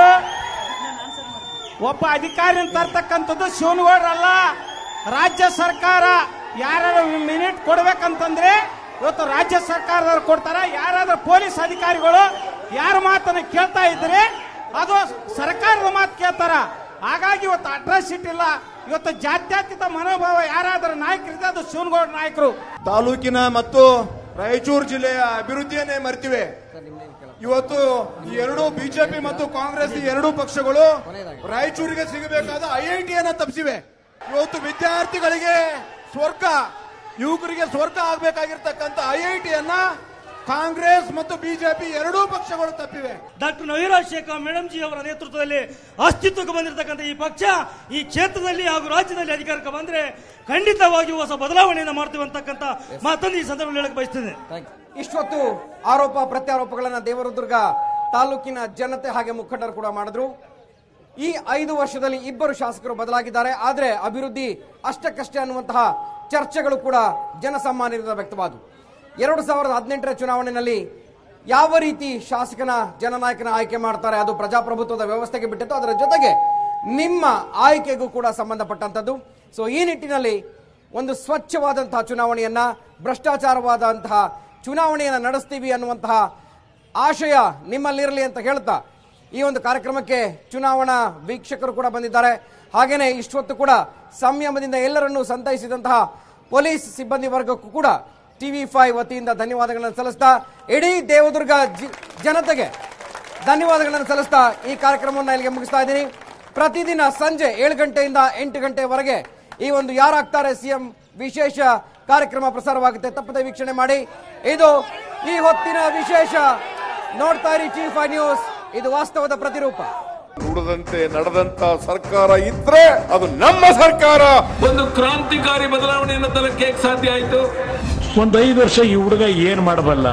ಒಬ್ಬ ಅಧಿಕಾರಿನ ತರ್ತಕ್ಕಂಥದ್ದು ಶಿವನಗೌಡ್ರಲ್ಲ ರಾಜ್ಯ ಸರ್ಕಾರ ಯಾರು ಮಿನಿಟ್ ಕೊಡ್ಬೇಕಂತಂದ್ರೆ ಇವತ್ತು ರಾಜ್ಯ ಸರ್ಕಾರದವ್ರು ಕೊಡ್ತಾರ ಯಾರಾದ್ರೂ ಪೊಲೀಸ್ ಅಧಿಕಾರಿಗಳು ಯಾರ ಮಾತನ್ನ ಕೇಳ್ತಾ ಇದ್ರೆ ಅದು ಸರ್ಕಾರದ ಮಾತು ಕೇಳ್ತಾರ ಹಾಗಾಗಿ ಇವತ್ತು ಅಟ್ರಾಸಿಟಿ ಇಲ್ಲ ಇವತ್ತು ಜಾತ್ಯತೀತ ಮನೋಭಾವ ಯಾರಾದ್ರೂ ನಾಯಕರಿದೆ ಅದು ಶಿವನಗೌಡ ನಾಯಕರು ತಾಲೂಕಿನ ಮತ್ತು ರಾಯಚೂರು ಜಿಲ್ಲೆಯ ಅಭಿವೃದ್ಧಿಯನ್ನೇ ಮರ್ತಿವೆ ಇವತ್ತು ಈ ಎರಡು ಬಿಜೆಪಿ ಮತ್ತು ಕಾಂಗ್ರೆಸ್ ಈ ಎರಡೂ ಪಕ್ಷಗಳು ರಾಯಚೂರಿಗೆ ಸಿಗಬೇಕಾದ ಐ ಐ ಟಿಯನ್ನ ತಪ್ಪಿಸಿವೆ ಇವತ್ತು ವಿದ್ಯಾರ್ಥಿಗಳಿಗೆ ಸ್ವರ್ಗ ಯುವಕರಿಗೆ ಸ್ವರ್ಗ ಆಗ್ಬೇಕಾಗಿರ್ತಕ್ಕಂಥ ಐ ಐ ಟಿಯನ್ನ ಕಾಂಗ್ರೆಸ್ ಮತ್ತು ಬಿಜೆಪಿ ಎರಡೂ ಪಕ್ಷಗಳು ತಪ್ಪಿವೆ ಡಾಕ್ಟರ್ ನವೀರಾಜ್ ಶೇಖರ್ ಮೇಡಮ್ ಜಿ ಅವರ ನೇತೃತ್ವದಲ್ಲಿ ಅಸ್ತಿತ್ವಕ್ಕೆ ಬಂದಿರತಕ್ಕಂಥ ಈ ಪಕ್ಷ ಈ ಕ್ಷೇತ್ರದಲ್ಲಿ ಹಾಗೂ ರಾಜ್ಯದಲ್ಲಿ ಅಧಿಕಾರಕ್ಕೆ ಬಂದ್ರೆ ಖಂಡಿತವಾಗಿಯೂ ಹೊಸ ಬದಲಾವಣೆಯನ್ನು ಮಾಡ್ತೀವಿ ಅಂತಕ್ಕಂಥ ಮಾತನ್ನು ಈ ಸಂದರ್ಭದಲ್ಲಿ ಹೇಳಕ್ ಬಯಸ್ತೇನೆ ಇಷ್ಟೊತ್ತು ಆರೋಪ ಪ್ರತ್ಯಾರೋಪಗಳನ್ನ ದೇವರದುರ್ಗ ತಾಲೂಕಿನ ಜನತೆ ಹಾಗೆ ಮುಖಂಡರು ಕೂಡ ಮಾಡಿದ್ರು ಈ ಐದು ವರ್ಷದಲ್ಲಿ ಇಬ್ಬರು ಶಾಸಕರು ಬದಲಾಗಿದ್ದಾರೆ ಆದ್ರೆ ಅಭಿವೃದ್ಧಿ ಅಷ್ಟಕ್ಕಷ್ಟೇ ಅನ್ನುವಂತಹ ಚರ್ಚೆಗಳು ಕೂಡ ಜನಸಾಮಾನ್ಯರಿಂದ ವ್ಯಕ್ತವಾದವು ಎರಡು ಸಾವಿರದ ಹದಿನೆಂಟರ ಚುನಾವಣೆಯಲ್ಲಿ ಯಾವ ರೀತಿ ಶಾಸಕನ ಜನನಾಯಕನ ಆಯ್ಕೆ ಮಾಡ್ತಾರೆ ಅದು ಪ್ರಜಾಪ್ರಭುತ್ವದ ವ್ಯವಸ್ಥೆಗೆ ಬಿಟ್ಟಿತ್ತು ಅದರ ಜೊತೆಗೆ ನಿಮ್ಮ ಆಯ್ಕೆಗೂ ಕೂಡ ಸಂಬಂಧಪಟ್ಟಂತದ್ದು ಸೊ ಈ ನಿಟ್ಟಿನಲ್ಲಿ ಒಂದು ಸ್ವಚ್ಛವಾದಂತಹ ಚುನಾವಣೆಯನ್ನ ಭ್ರಷ್ಟಾಚಾರವಾದಂತಹ ಚುನಾವಣೆಯನ್ನ ನಡೆಸ್ತೀವಿ ಅನ್ನುವಂತಹ ಆಶಯ ನಿಮ್ಮಲ್ಲಿರಲಿ ಅಂತ ಹೇಳ್ತಾ ಈ ಒಂದು ಕಾರ್ಯಕ್ರಮಕ್ಕೆ ಚುನಾವಣಾ ವೀಕ್ಷಕರು ಕೂಡ ಬಂದಿದ್ದಾರೆ ಹಾಗೇನೆ ಇಷ್ಟೊತ್ತು ಕೂಡ ಸಂಯಮದಿಂದ ಎಲ್ಲರನ್ನೂ ಸಂತೈಸಿದಂತಹ ಪೊಲೀಸ್ ಸಿಬ್ಬಂದಿ ವರ್ಗಕ್ಕೂ ಕೂಡ ಟಿವಿ ಫೈವ್ ವತಿಯಿಂದ ಧನ್ಯವಾದಗಳನ್ನು ಸಲ್ಲಿಸ್ತಾ ಇಡೀ ದೇವದುರ್ಗ ಜಿ- ಜನತೆಗೆ ಧನ್ಯವಾದಗಳನ್ನು ಸಲ್ಲಿಸ್ತಾ ಈ ಕಾರ್ಯಕ್ರಮವನ್ನು ಇಲ್ಲಿಗೆ ಮುಗಿಸ್ತಾ ಇದ್ದೀನಿ ಪ್ರತಿದಿನ ಸಂಜೆ ಏಳು ಗಂಟೆಯಿಂದ ಎಂಟು ಗಂಟೆವರೆಗೆ ಈ ಒಂದು ಯಾರಾಗ್ತಾರೆ ಸಿಎಂ ವಿಶೇಷ ಕಾರ್ಯಕ್ರಮ ಪ್ರಸಾರವಾಗುತ್ತೆ ತಪ್ಪದೆ ವೀಕ್ಷಣೆ ಮಾಡಿ ಇದು ಈ ಹೊತ್ತಿನ ವಿಶೇಷ ನೋಡ್ತಾ ಇರಿ ಚೀಫ್ ನ್ಯೂಸ್ ಇದು ವಾಸ್ತವದ ಪ್ರತಿರೂಪ ನುಡಿದಂತೆ ನಡೆದಂತ ಸರ್ಕಾರ ಇದ್ರೆ ಅದು ನಮ್ಮ ಸರ್ಕಾರ ಒಂದು ಕ್ರಾಂತಿಕಾರಿ ಬದಲಾವಣೆಯನ್ನು ತರಕ್ಕೆ ಹೇಗೆ ಸಾಧ್ಯ ಆಯಿತು ಒಂದ್ ಐದು ವರ್ಷ ಈ ಹುಡುಗ ಏನ್ ಮಾಡಬಲ್ಲ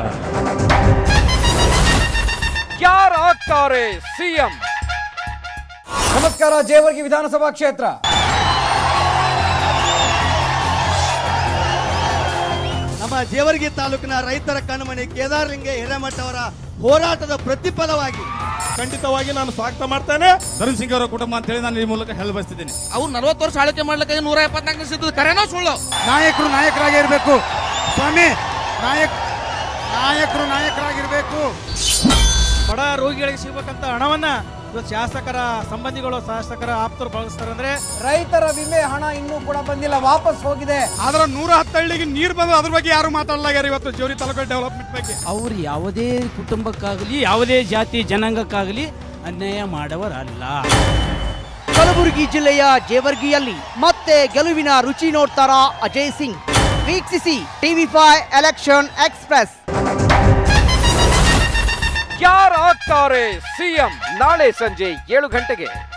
ಯಾರಾಗ್ತಾರೆ ಸಿಎಂ ನಮಸ್ಕಾರ ಜೇವರ್ಗಿ ವಿಧಾನಸಭಾ ಕ್ಷೇತ್ರ ನಮ್ಮ ಜೇವರ್ಗಿ ತಾಲೂಕಿನ ರೈತರ ಕಣ್ಮಣಿ ಕೇದಾರಲಿಂಗ ಹಿರೇಮಠ ಅವರ ಹೋರಾಟದ ಪ್ರತಿಫಲವಾಗಿ ಖಂಡಿತವಾಗಿ ನಾನು ಸ್ವಾಗತ ಮಾಡ್ತೇನೆ ಧರ್ಮ್ ಸಿಂಗ್ ಅವರ ಕುಟುಂಬ ಅಂತ ಹೇಳಿ ನಾನು ಈ ಮೂಲಕ ಹೇಳಿ ಬಯಸ್ತಿದ್ದೀನಿ ಅವ್ರು ನಲವತ್ತು ವರ್ಷ ಆಳ್ವಿಕೆ ಮಾಡ್ಲಿಕ್ಕೆ ನೂರ ಎಪ್ಪತ್ನಾಲ್ಕು ಸಿದ್ದು ಕರೆನೋ ಸುಳ್ಳು ನಾಯಕರು ನಾಯಕರಾಗೇ ಇರಬೇಕು ಸ್ವಾಮಿ ನಾಯಕ್ ನಾಯಕರು ನಾಯಕರಾಗಿರ್ಬೇಕು ಬಡ ರೋಗಿಗಳಿಗೆ ಸಿಗ್ಬೇಕಂತ ಹಣವನ್ನ ಇವತ್ತು ಶಾಸಕರ ಸಂಬಂಧಿಗಳು ಶಾಸಕರ ಆಪ್ತರು ಬಳಸ್ತಾರೆ ಅಂದ್ರೆ ರೈತರ ವಿಮೆ ಹಣ ಇನ್ನೂ ಕೂಡ ಬಂದಿಲ್ಲ ವಾಪಸ್ ಹೋಗಿದೆ ಆದ್ರೆ ನೂರ ಹತ್ತು ಹಳ್ಳಿಗೆ ನೀರು ಬಂದು ಅದ್ರ ಬಗ್ಗೆ ಯಾರು ಮಾತಾಡಲಾಗ್ಯಾರ ಇವತ್ತು ಜೋರಿ ತಾಲೂಕು ಡೆವಲಪ್ಮೆಂಟ್ ಬಗ್ಗೆ ಅವ್ರು ಯಾವುದೇ ಕುಟುಂಬಕ್ಕಾಗಲಿ ಯಾವುದೇ ಜಾತಿ ಜನಾಂಗಕ್ಕಾಗಲಿ ಅನ್ಯಾಯ ಮಾಡವರಲ್ಲ ಕಲಬುರಗಿ ಜಿಲ್ಲೆಯ ಜೇವರ್ಗಿಯಲ್ಲಿ ಮತ್ತೆ ಗೆಲುವಿನ ರುಚಿ ನೋಡ್ತಾರಾ ಅಜಯ್ ಸಿಂಗ್ ವೀಕ್ಷಿಸಿ ಟಿವಿ ಫೈವ್ ಎಲೆಕ್ಷನ್ ಎಕ್ಸ್ಪ್ರೆಸ್ ಯಾರಾಗ್ತಾರೆ ಸಿಎಂ ನಾಳೆ ಸಂಜೆ ಏಳು ಗಂಟೆಗೆ